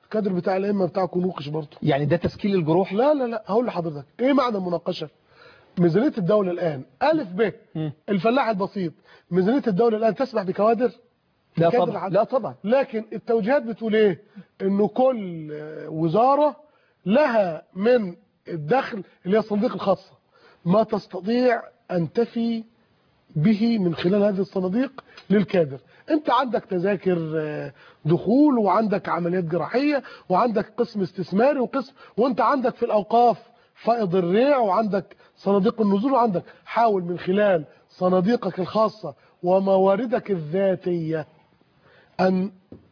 الكادر بتاع الائمه بتاعكم نوقش برضه يعني ده تسكيل الجروح لا لا لا هقول لحضرتك ايه معنى المناقشه ميزانيه الدوله الان الف ب مم. الفلاح البسيط ميزانيه الدوله الان تسمح بكوادر لا كادر طبعا عدل. لا طبعا لكن التوجيهات بتقول ايه انه كل آه، وزاره لها من الدخل اللي هي الصناديق الخاصه ما تستطيع ان تفي به من خلال هذه الصناديق للكادر انت عندك تذاكر آه، دخول وعندك عمليات جراحيه وعندك قسم استثماري وقسم وانت عندك في الاوقاف فائض الريع وعندك صناديق النزول وعندك حاول من خلال صناديقك الخاصه ومواردك الذاتيه أن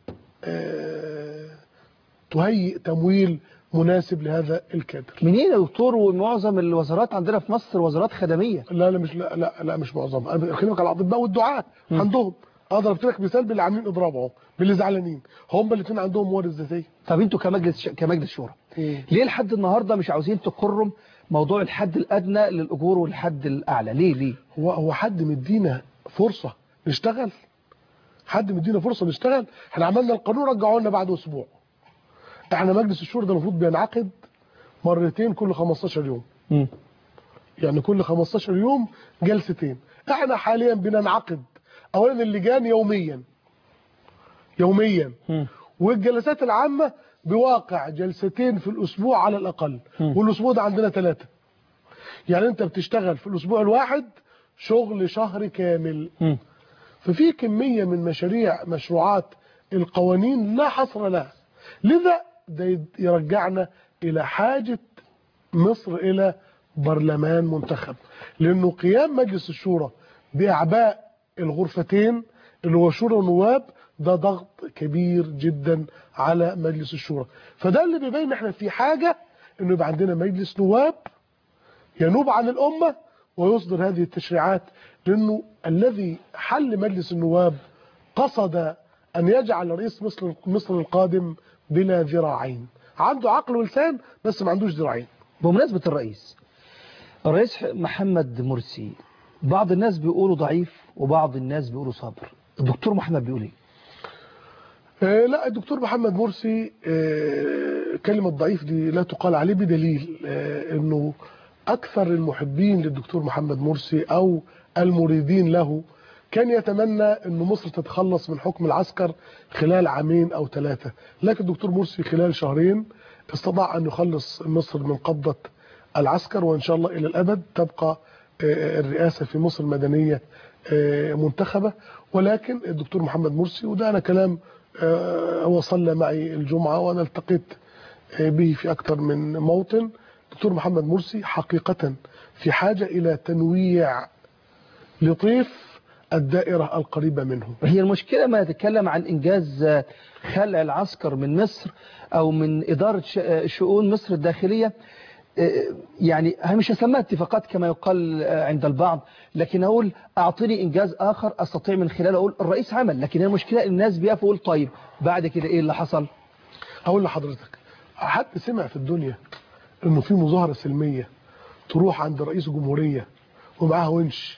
آه، تهيئ تمويل مناسب لهذا الكادر منين يا دكتور ومعظم الوزارات عندنا في مصر وزارات خدميه لا لا مش لا لا, لا مش معظم انا بكلمك على الاطباء والدعاء عندهم اقدر ضربت لك مثال باللي عاملين اضراب اهو باللي زعلانين هم الاثنين عندهم موارد ذاتيه طب انتوا كمجلس ش... كمجلس شورى ليه لحد النهارده مش عاوزين تقروا موضوع الحد الادنى للاجور والحد الاعلى ليه ليه هو هو حد مدينا فرصه نشتغل حد مدينا فرصه نشتغل احنا عملنا القانون رجعوه لنا بعد اسبوع احنا مجلس الشورى ده المفروض بينعقد مرتين كل 15 يوم مم. يعني كل 15 يوم جلستين احنا حاليا بننعقد اولا اللجان يوميا يوميا مم. والجلسات العامة بواقع جلستين في الأسبوع على الأقل مم. والأسبوع ده عندنا ثلاثة يعني أنت بتشتغل في الأسبوع الواحد شغل شهر كامل مم. ففي كمية من مشاريع مشروعات القوانين لا حصر لها لذا ده يرجعنا إلى حاجة مصر إلى برلمان منتخب لأنه قيام مجلس الشورى بأعباء الغرفتين اللي هو شورى ونواب ده ضغط كبير جدا على مجلس الشورى فده اللي بيبين احنا في حاجة انه يبقى عندنا مجلس نواب ينوب عن الأمة ويصدر هذه التشريعات لأنه الذي حل مجلس النواب قصد أن يجعل رئيس مصر, مصر القادم بلا ذراعين عنده عقل ولسان بس ما عندوش ذراعين بمناسبة الرئيس الرئيس محمد مرسي بعض الناس بيقولوا ضعيف وبعض الناس بيقولوا صابر الدكتور محمد بيقول ايه آه، لا الدكتور محمد مرسي آه، كلمة ضعيف دي لا تقال عليه بدليل آه، انه اكثر المحبين للدكتور محمد مرسي او المريدين له كان يتمنى ان مصر تتخلص من حكم العسكر خلال عامين او ثلاثة لكن الدكتور مرسي خلال شهرين استطاع ان يخلص مصر من قبضة العسكر وان شاء الله الى الابد تبقى آه، الرئاسة في مصر مدنية آه، منتخبة ولكن الدكتور محمد مرسي وده انا كلام آه، هو صلى معي الجمعة وانا التقيت آه، به في اكثر من موطن دكتور محمد مرسي حقيقة في حاجة الى تنويع لطيف الدائرة القريبة منه هي المشكلة ما نتكلم عن إنجاز آه، خلع العسكر من مصر أو من إدارة ش- آه، شؤون مصر الداخلية آه، يعني أنا مش هسميها اتفاقات كما يقال آه، عند البعض لكن أقول أعطيني إنجاز آخر أستطيع من خلاله أقول الرئيس عمل لكن هي المشكلة الناس بيقفوا يقول طيب بعد كده إيه اللي حصل اقول لحضرتك حد سمع في الدنيا انه في مظاهرة سلمية تروح عند رئيس جمهورية ومعاها ونش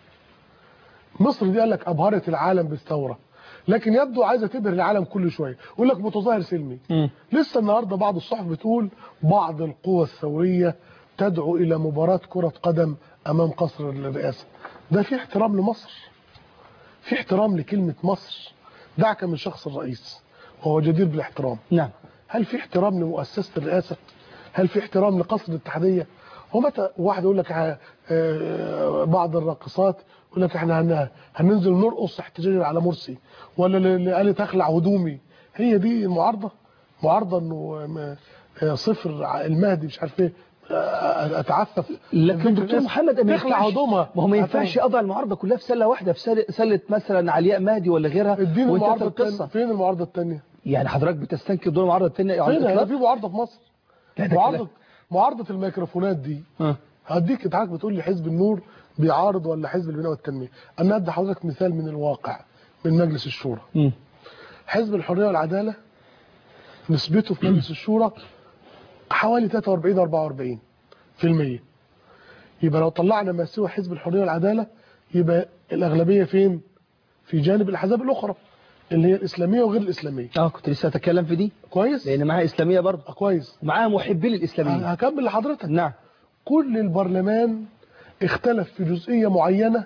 مصر دي قال لك ابهرت العالم بالثورة لكن يبدو عايزة تبهر العالم كل شوية يقول لك متظاهر سلمي لسه النهاردة بعض الصحف بتقول بعض القوى الثورية تدعو إلى مباراة كرة قدم أمام قصر الرئاسة ده في احترام لمصر في احترام لكلمة مصر دعك من شخص الرئيس وهو جدير بالاحترام نعم هل في احترام لمؤسسة الرئاسة هل في احترام لقصر الاتحادية هو متى واحد يقول لك ه- آه، بعض الراقصات يقول لك احنا هن- هننزل نرقص احتجاجا على مرسي ولا اللي قالت اخلع هدومي هي دي المعارضة معارضة انه م- آه، صفر ع- المهدي مش عارف ايه آه، اتعفف لكن دكتور محمد ما تخلع ينفعش هدومها ما هو ما ينفعش هتعمل. اضع المعارضه كلها في سله واحده في سله, سلة مثلا علياء مهدي ولا غيرها اديني وانت المعارضة القصه التانية فين المعارضة التانية يعني حضرتك بتستنكر دور المعارضه الثانيه على فين هي الاطلاق في معارضة في مصر لا ده معارضة كلام. معارضة الميكروفونات دي آه. هديك انت عارف بتقول لي حزب النور بيعارض ولا حزب البناء والتنميه انا ادي حضرتك مثال من الواقع من مجلس الشورى مم. حزب الحريه والعداله نسبته في مجلس الشورى حوالي 43 44 في المية يبقى لو طلعنا ما سوى حزب الحريه والعداله يبقى الاغلبيه فين في جانب الاحزاب الاخرى اللي هي الاسلاميه وغير الاسلاميه اه كنت لسه اتكلم في دي كويس لان معاها اسلاميه برضه آه، كويس ومعاها محبين الاسلاميين هكمل لحضرتك نعم كل البرلمان اختلف في جزئيه معينه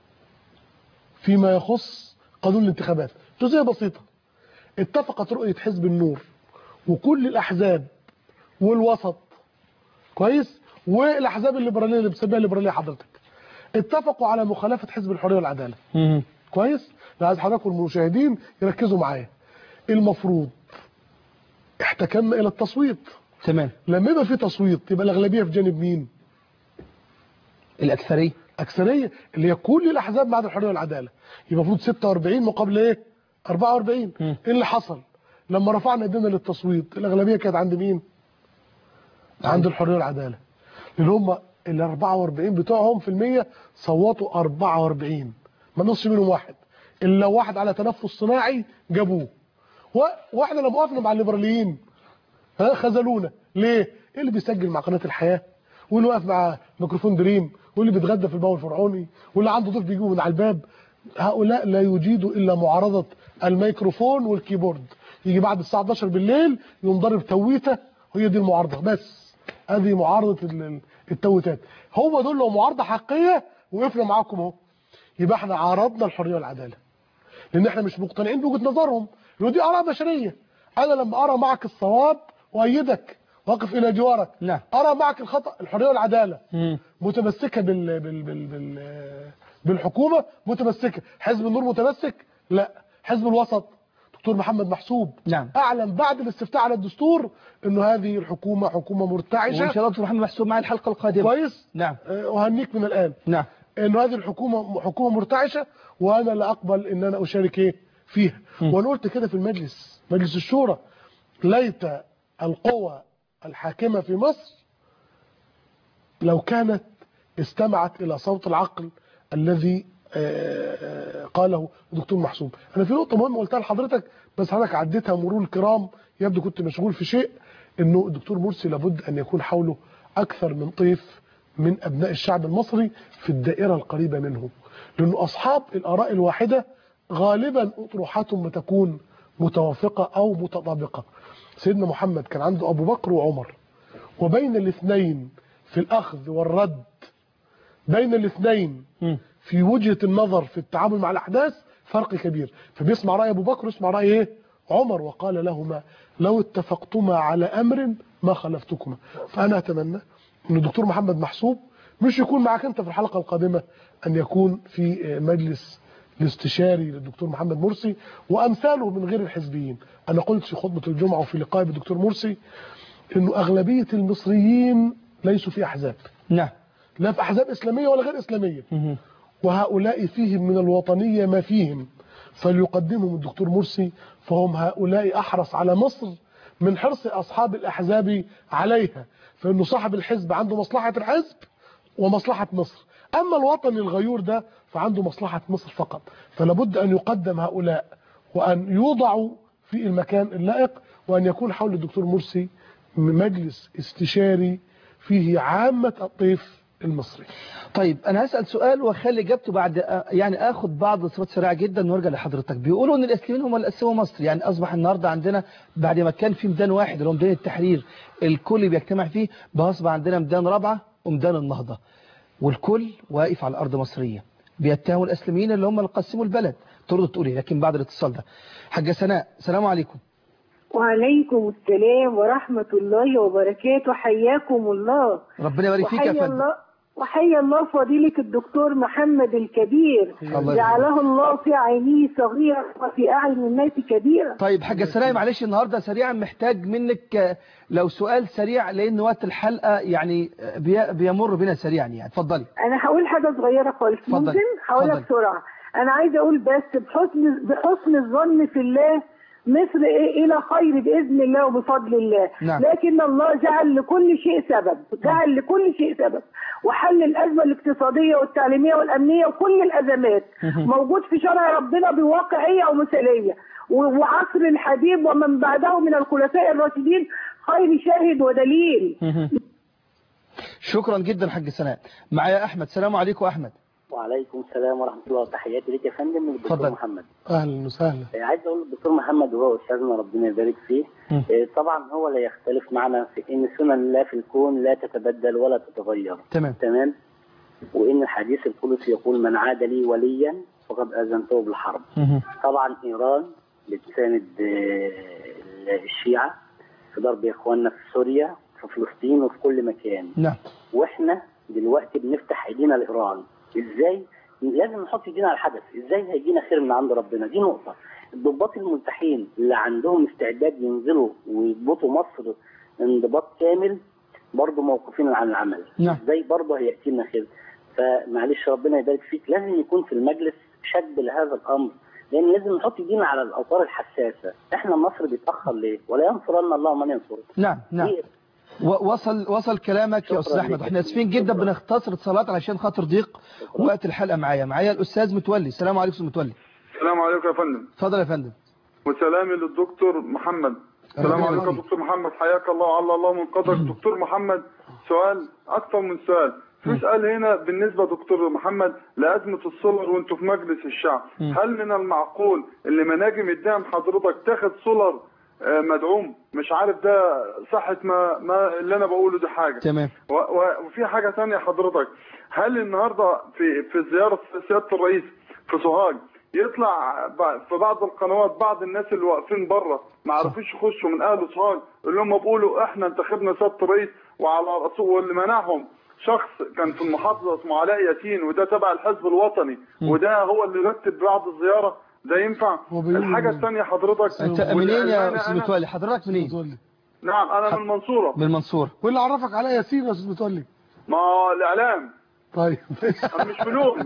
فيما يخص قانون الانتخابات جزئيه بسيطه اتفقت رؤيه حزب النور وكل الاحزاب والوسط كويس والاحزاب الليبراليه اللي بتسميها الليبراليه حضرتك اتفقوا على مخالفه حزب الحريه والعداله مم. كويس لا عايز حضرتك والمشاهدين يركزوا معايا المفروض احتكمنا الى التصويت تمام لما يبقى في تصويت يبقى الاغلبيه في جانب مين الاكثريه اكثريه اللي هي كل الاحزاب بعد الحريه والعداله يبقى المفروض 46 مقابل ايه 44 مم. ايه اللي حصل لما رفعنا ايدينا للتصويت الاغلبيه كانت عند مين عند الحريه والعداله لان هم ال 44 بتوعهم في المية صوتوا 44 ما نصش منهم واحد الا واحد على تنفس صناعي جابوه و- واحنا لما وقفنا مع الليبراليين ها خذلونا ليه ايه اللي بيسجل مع قناه الحياه واللي واقف مع ميكروفون دريم واللي بيتغدى في الباب الفرعوني واللي عنده ضيف بيجيبه من على الباب هؤلاء لا يجيدوا الا معارضه الميكروفون والكيبورد يجي بعد الساعه 11 بالليل يقوم ضارب تويته وهي دي المعارضه بس هذه معارضه ال- ال- التويتات هم دول لو معارضه حقيقيه وقفنا معاكم اهو يبقى احنا عارضنا الحريه والعداله لان احنا مش مقتنعين بوجهه نظرهم لان دي اراء بشريه انا لما ارى معك الصواب وايدك واقف الى جوارك نعم. ارى معك الخطا الحريه والعداله مم. متمسكه بال بال بال بال بالحكومه متمسكه حزب النور متمسك لا حزب الوسط دكتور محمد محسوب نعم. اعلن بعد الاستفتاء على الدستور انه هذه الحكومه حكومه مرتعشه وان شاء الله دكتور محمد محسوب معي الحلقه القادمه كويس نعم آه، وهنيك من الان نعم انه هذه الحكومه حكومه مرتعشه وانا لا اقبل ان انا اشارك ايه فيها وانا قلت كده في المجلس مجلس الشورى ليت القوى الحاكمه في مصر لو كانت استمعت الى صوت العقل الذي آه، آه، قاله الدكتور محسوب انا في نقطه مهمه قلتها لحضرتك بس حضرتك عديتها مرور الكرام يبدو كنت مشغول في شيء انه الدكتور مرسي لابد ان يكون حوله اكثر من طيف من ابناء الشعب المصري في الدائره القريبه منه لانه اصحاب الاراء الواحده غالبا اطروحاتهم ما تكون متوافقه او متطابقه سيدنا محمد كان عنده ابو بكر وعمر وبين الاثنين في الاخذ والرد بين الاثنين مم. في وجهه النظر في التعامل مع الاحداث فرق كبير فبيسمع راي ابو بكر ويسمع راي ايه عمر وقال لهما لو اتفقتما على امر ما خلفتكما فانا اتمنى ان الدكتور محمد محسوب مش يكون معك انت في الحلقه القادمه ان يكون في مجلس الاستشاري للدكتور محمد مرسي وامثاله من غير الحزبيين انا قلت في خطبه الجمعه وفي لقائي بالدكتور مرسي انه اغلبيه المصريين ليسوا في احزاب نعم لا في احزاب اسلاميه ولا غير اسلاميه مم. وهؤلاء فيهم من الوطنية ما فيهم فليقدمهم الدكتور مرسي فهم هؤلاء أحرص على مصر من حرص أصحاب الأحزاب عليها فإنه صاحب الحزب عنده مصلحة الحزب ومصلحة مصر أما الوطني الغيور ده فعنده مصلحة مصر فقط فلابد أن يقدم هؤلاء وأن يوضعوا في المكان اللائق وأن يكون حول الدكتور مرسي مجلس استشاري فيه عامة الطيف المصري طيب انا هسال سؤال واخلي اجابته بعد يعني اخد بعض الصفات سريعه جدا وارجع لحضرتك بيقولوا ان الاسلاميين هم اللي قسموا مصر يعني اصبح النهارده عندنا بعد ما كان في ميدان واحد اللي هو ميدان التحرير الكل بيجتمع فيه بقى اصبح عندنا ميدان رابعه وميدان النهضه والكل واقف على ارض مصريه بيتهموا الاسلاميين اللي هم اللي قسموا البلد ترد تقولي لكن بعد الاتصال ده حاجه سناء السلام عليكم وعليكم السلام ورحمة الله وبركاته حياكم الله ربنا يبارك فيك يا وحيا فندم الله وحيا الله فضيلة الدكتور محمد الكبير الله يبارك. جعله الله في عينيه صغيرا وفي أعين الناس كبيرا طيب حاجة سناء معلش النهاردة سريعا محتاج منك آه، لو سؤال سريع لأن وقت الحلقة يعني آه، بي- بيمر بنا سريعا يعني اتفضلي أنا هقول حاجة صغيرة خالص اتفضل. ممكن هقولها اتفضل. بسرعة أنا عايزة أقول بس بحسن بحسن الظن في الله مصر إيه إلى خير بإذن الله وبفضل الله نعم. لكن الله جعل لكل شيء سبب جعل لكل شيء سبب وحل الأزمة الاقتصادية والتعليمية والأمنية وكل الأزمات موجود في شرع ربنا بواقعية ومثالية و- وعصر الحبيب ومن بعده من الخلفاء الراشدين خير شاهد ودليل شكرا جدا حاج سناء معايا أحمد سلام عليكم أحمد وعليكم السلام ورحمة الله وتحياتي لك يا فندم من الدكتور اتفضل. محمد اهلا وسهلا عايز اقول للدكتور محمد وهو استاذنا ربنا يبارك فيه مم. إيه، طبعا هو لا يختلف معنا في ان سنن الله في الكون لا تتبدل ولا تتغير تمام تمام وان الحديث القدسي يقول من عاد لي وليا فقد اذنته بالحرب مهم. طبعا ايران بتساند آه، الشيعه في ضرب اخواننا في سوريا في فلسطين وفي كل مكان نعم واحنا دلوقتي بنفتح ايدينا لايران ازاي لازم نحط ايدينا على الحدث ازاي هيجينا خير من عند ربنا دي نقطه الضباط الملتحين اللي عندهم استعداد ينزلوا ويضبطوا مصر انضباط كامل برضه موقوفين عن العمل نعم. ازاي برضه هياتينا خير فمعلش ربنا يبارك فيك لازم يكون في المجلس شد لهذا الامر لان لازم نحط ايدينا على الاوتار الحساسه احنا مصر بيتاخر ليه ولا ينصرن الله من ينصره نعم نعم دي- و- وصل وصل كلامك يا شكراً استاذ احمد لك. احنا اسفين جدا شكراً. بنختصر اتصالات علشان خاطر ضيق وقت الحلقه معايا معايا الاستاذ متولي السلام عليكم استاذ متولي السلام عليكم يا فندم اتفضل يا فندم وسلامي للدكتور محمد السلام أهلا عليكم بك. يا دكتور محمد حياك الله وعلى الله من قدرك دكتور محمد سؤال اكثر من سؤال في سؤال هنا بالنسبه دكتور محمد لازمه السولر وانتوا في مجلس الشعب هل من المعقول اللي مناجم الدعم حضرتك تاخد سولر آه، مدعوم مش عارف ده صحة ما ما اللي انا بقوله ده حاجة تمام و- و- وفي حاجة تانية حضرتك هل النهاردة في في زيارة سيادة الرئيس في سوهاج يطلع ب- في بعض القنوات بعض الناس اللي واقفين بره ما عرفوش يخشوا من اهل سوهاج اللي هم بيقولوا احنا انتخبنا سيادة الرئيس وعلى رسول واللي منعهم شخص كان في المحافظة اسمه علاء ياسين وده تبع الحزب الوطني وده هو اللي رتب بعض الزيارة ده ينفع هو بيقول الحاجة إن- الثانية حضرتك انت منين يا والأمانة استاذ أنا- متولي حضرتك منين متولي نعم انا من المنصورة من المنصوره واللي عرفك على ياسين يا استاذ متولي ما هو الاعلام طيب انا مش بلوم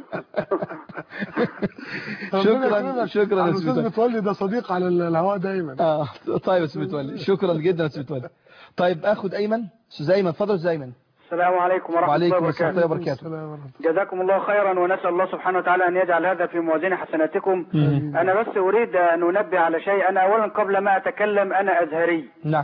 شكراً- شكراً يا يا أستاذ استاذ متولي. متولي ده صديق على الهواء دايما اه طيب يا استاذ متولي شكرا جدا يا استاذ متولي طيب اخد ايمن استاذ ايمن اتفضل يا استاذ ايمن السلام عليكم ورحمة الله وعليكم السلام وبركاته وبركاته السلام ورحمة الله. جزاكم الله خيرا ونسأل الله سبحانه وتعالى أن يجعل هذا في موازين حسناتكم أنا بس أريد أن أنبه على شيء أنا أولا قبل ما أتكلم أنا أزهري نعم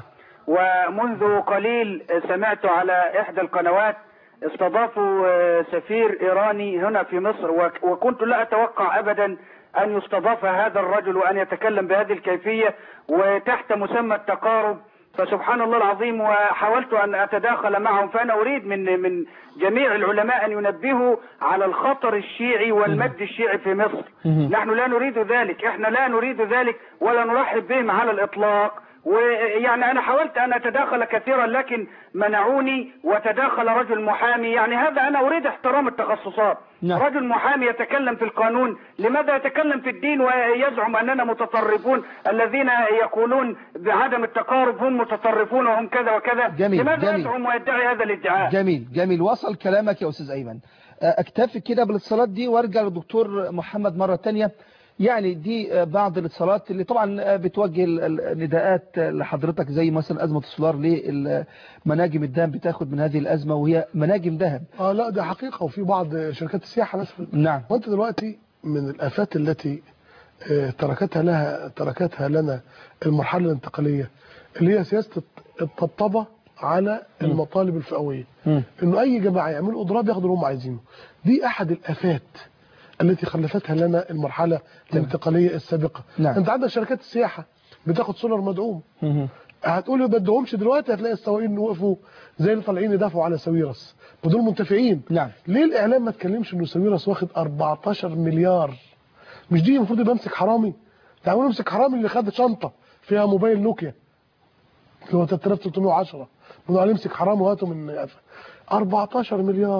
ومنذ قليل سمعت على إحدى القنوات استضافوا آه، سفير إيراني هنا في مصر وك- وكنت لا أتوقع أبدا أن يستضاف هذا الرجل وأن يتكلم بهذه الكيفية وتحت مسمى التقارب فسبحان الله العظيم وحاولت أن أتداخل معهم فأنا أريد من من جميع العلماء أن ينبهوا على الخطر الشيعي والمد الشيعي في مصر نحن لا نريد ذلك احنا لا نريد ذلك ولا نرحب بهم على الإطلاق ويعني انا حاولت ان اتداخل كثيرا لكن منعوني وتداخل رجل محامي يعني هذا انا اريد احترام التخصصات نعم. رجل محامي يتكلم في القانون لماذا يتكلم في الدين ويزعم اننا متطرفون الذين يقولون بعدم التقارب هم متطرفون وهم كذا وكذا جميل، لماذا جميل. يزعم ويدعي هذا الادعاء جميل جميل وصل كلامك يا استاذ ايمن آه، اكتفي كده بالاتصالات دي وارجع للدكتور محمد مرة تانية يعني دي آه، بعض الاتصالات اللي طبعا آه، بتوجه ال- ال- النداءات آه، لحضرتك زي مثلا ازمه السولار ليه ال- مناجم الدهب بتاخد من هذه الازمه وهي مناجم ذهب اه لا ده حقيقة وفي بعض شركات السياحة مثلا نعم وانت دلوقتي من الافات التي آه، تركتها لها تركتها لنا المرحله الانتقاليه اللي هي سياسه الط- الطبطبه على المطالب الفئويه مم. انه اي جماعه يعملوا اضراب ياخدوا اللي هم عايزينه دي احد الافات التي خلفتها لنا المرحله الانتقاليه السابقه نعم. انت عندك شركات السياحه بتاخد سولر مدعوم مهم. هتقول ما بدهمش دلوقتي هتلاقي السواقين وقفوا زي اللي طالعين يدافعوا على ساويرس ودول منتفعين نعم ليه الاعلام ما اتكلمش انه ساويرس واخد 14 مليار مش دي المفروض يبقى امسك حرامي تعالوا نمسك حرامي اللي خد شنطه فيها موبايل نوكيا اللي هو 3310 بنقول عليه امسك حرامي وهاته من 14 مليار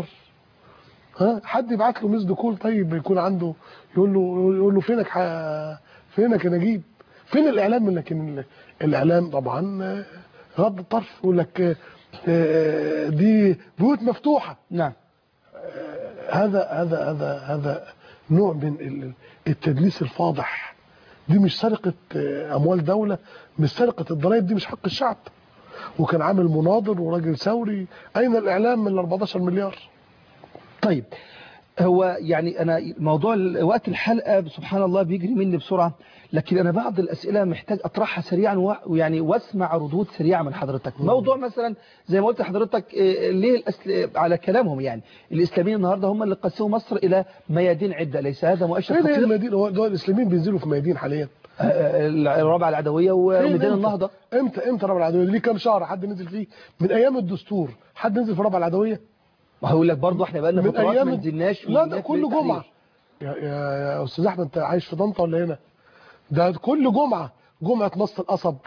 ها حد يبعت له مسد كول طيب يكون عنده يقول له يقول له فينك ح... فينك يا نجيب فين الاعلام لكن الاعلام طبعا آه، غض الطرف يقول لك آه، آه، دي بيوت مفتوحه نعم هذا هذا هذا هذا نوع من ال- التدليس الفاضح دي مش سرقة آه، أموال دولة مش سرقة الضرائب دي مش حق الشعب وكان عامل مناضل وراجل ثوري أين الإعلام من ال 14 مليار طيب هو يعني أنا موضوع وقت الحلقة سبحان الله بيجري مني بسرعة لكن أنا بعض الأسئلة محتاج أطرحها سريعا ويعني واسمع ردود سريعة من حضرتك موضوع مثلا زي ما قلت لحضرتك ليه الأسل... على كلامهم يعني الإسلاميين النهاردة هم اللي قسموا مصر إلى ميادين عدة ليس هذا مؤشر فين هي خطير المدينه هو دول الاسلاميين بينزلوا في ميادين حاليا الرابعة العدوية فين وميدان إمتى؟ النهضة امتى امتى رابع العدويه ليه كام شهر حد نزل فيه من ايام الدستور حد نزل في رابع العدويه وهقول لك برضه احنا بقالنا من فترات ايام ما نزلناش لا ونجينا ده في كل التحرير. جمعه يا يا يا استاذ احمد انت عايش في طنطا ولا هنا ده كل جمعه جمعه مص القصب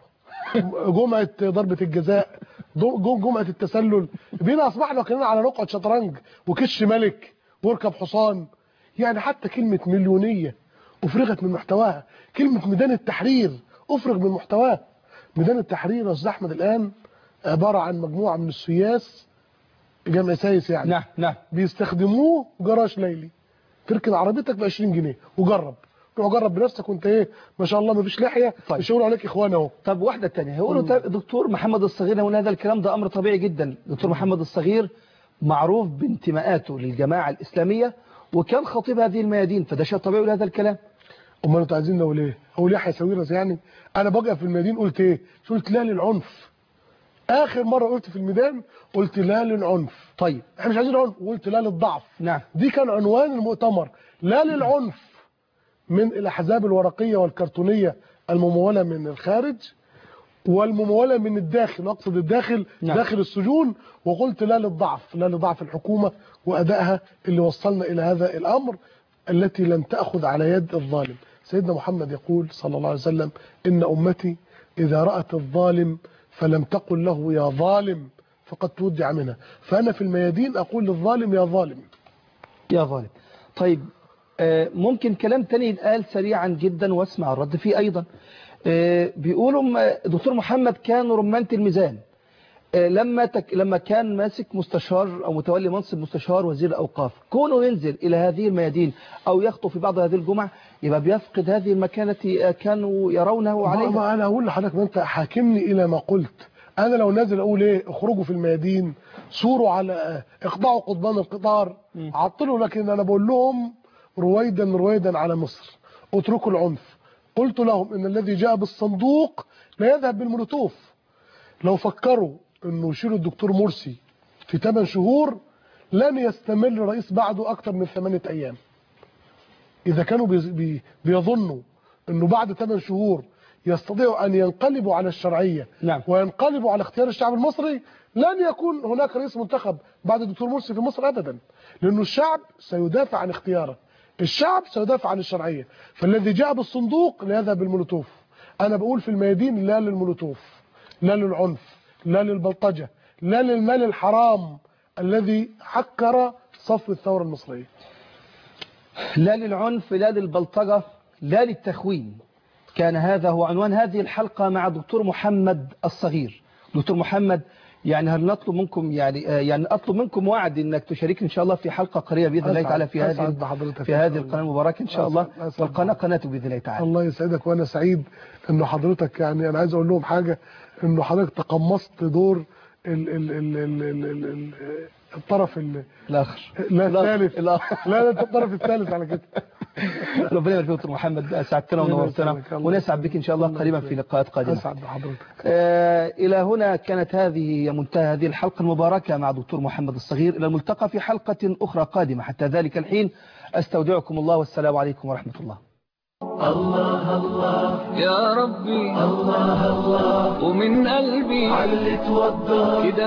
جمعه ضربه الجزاء جو- جمعه التسلل بينا اصبحنا كلنا على رقعه شطرنج وكش ملك واركب حصان يعني حتى كلمه مليونيه افرغت من محتواها كلمه ميدان التحرير افرغ من محتواها ميدان التحرير يا استاذ احمد الان عباره عن مجموعه من السياس جمع سايس يعني نعم نعم بيستخدموه جراج ليلي تركن عربيتك ب 20 جنيه وجرب روح جرب بنفسك وانت ايه ما شاء الله ما فيش لحيه طيب. مش هيقولوا عليك اخوان اهو طب واحدة تانية هيقولوا طيب دكتور محمد الصغير يقول هذا الكلام ده أمر طبيعي جدا دكتور محمد الصغير معروف بانتماءاته للجماعة الإسلامية وكان خطيب هذه الميادين فده شيء طبيعي يقول هذا الكلام امال انتوا عايزين نقول ايه اقول يحيى ساويرس يعني انا بقى في الميادين قلت ايه قلت لا للعنف اخر مره قلت في الميدان قلت لا للعنف طيب احنا مش عايزين عنف قلت لا للضعف نعم دي كان عنوان المؤتمر لا للعنف من الاحزاب الورقيه والكرتونيه المموله من الخارج والمموله من الداخل اقصد الداخل نعم. داخل السجون وقلت لا للضعف لا لضعف الحكومه وادائها اللي وصلنا الى هذا الامر التي لم تاخذ على يد الظالم سيدنا محمد يقول صلى الله عليه وسلم ان امتي اذا رات الظالم فلم تقل له يا ظالم فقد تودع منها فانا في الميادين اقول للظالم يا ظالم يا ظالم طيب آه، ممكن كلام تاني يتقال سريعا جدا واسمع الرد فيه أيضا آه، بيقولوا م- دكتور محمد كان رمانة الميزان آه، لما تك لما كان ماسك مستشار أو متولي منصب مستشار وزير الأوقاف كونه ينزل إلى هذه الميادين أو يخطو في بعض هذه الجمع يبقى بيفقد هذه المكانة التي آه، كانوا يرونه ما عليها ما انا اقول لحضرتك ما انت حاكمني الى ما قلت انا لو نازل اقول ايه اخرجوا في الميادين سوروا على اقطعوا قضبان القطار عطلوا لكن انا بقول لهم رويدا رويدا على مصر اتركوا العنف قلت لهم ان الذي جاء بالصندوق لا يذهب بالمولوتوف لو فكروا انه يشيلوا الدكتور مرسي في 8 شهور لن يستمر رئيس بعده اكثر من 8 ايام إذا كانوا بي- بي- بيظنوا أنه بعد 8 شهور يستطيعوا أن ينقلبوا على الشرعية نعم. وينقلبوا على اختيار الشعب المصري لن يكون هناك رئيس منتخب بعد الدكتور مرسي في مصر أبدا لأنه الشعب سيدافع عن اختياره الشعب سيدافع عن الشرعية فالذي جاء بالصندوق لا يذهب بالمولوتوف أنا بقول في الميادين لا للمولوتوف لا للعنف لا للبلطجة لا للمال الحرام الذي حكر صف الثورة المصرية لا للعنف لا للبلطجة لا للتخوين كان هذا هو عنوان هذه الحلقة مع دكتور محمد الصغير دكتور محمد يعني هل نطلب منكم يعني آه، يعني اطلب منكم وعد انك تشاركني ان شاء الله في حلقه قريبه باذن الله أسعد- تعالى في أسعد هذه بحضرتك في إن شاء هذه الله. القناه المباركه ان شاء الله أسعد- أسعد والقناه بحضرتك. قناتك باذن الله تعالى الله يسعدك وانا سعيد انه حضرتك يعني انا عايز اقول لهم حاجه انه حضرتك تقمصت دور ال ال ال ال ال ال ال الطرف ال الاخر لا الثالث لا لا لا انت الطرف الثالث على كده ربنا يبارك فيك دكتور محمد اسعدتنا الله ونورتنا يسعدك. الله ونسعد بك ان شاء الله الله قريبا يسعدك. في لقاءات قادمه اسعد بحضرتك آه، إلى هنا كانت هذه هي منتهى هذه الحلقة المباركة مع دكتور محمد الصغير إلى الملتقى في حلقة أخرى قادمة حتى ذلك الحين أستودعكم الله والسلام عليكم ورحمة الله يا ربي الله الله ومن قلبي علي توضى كده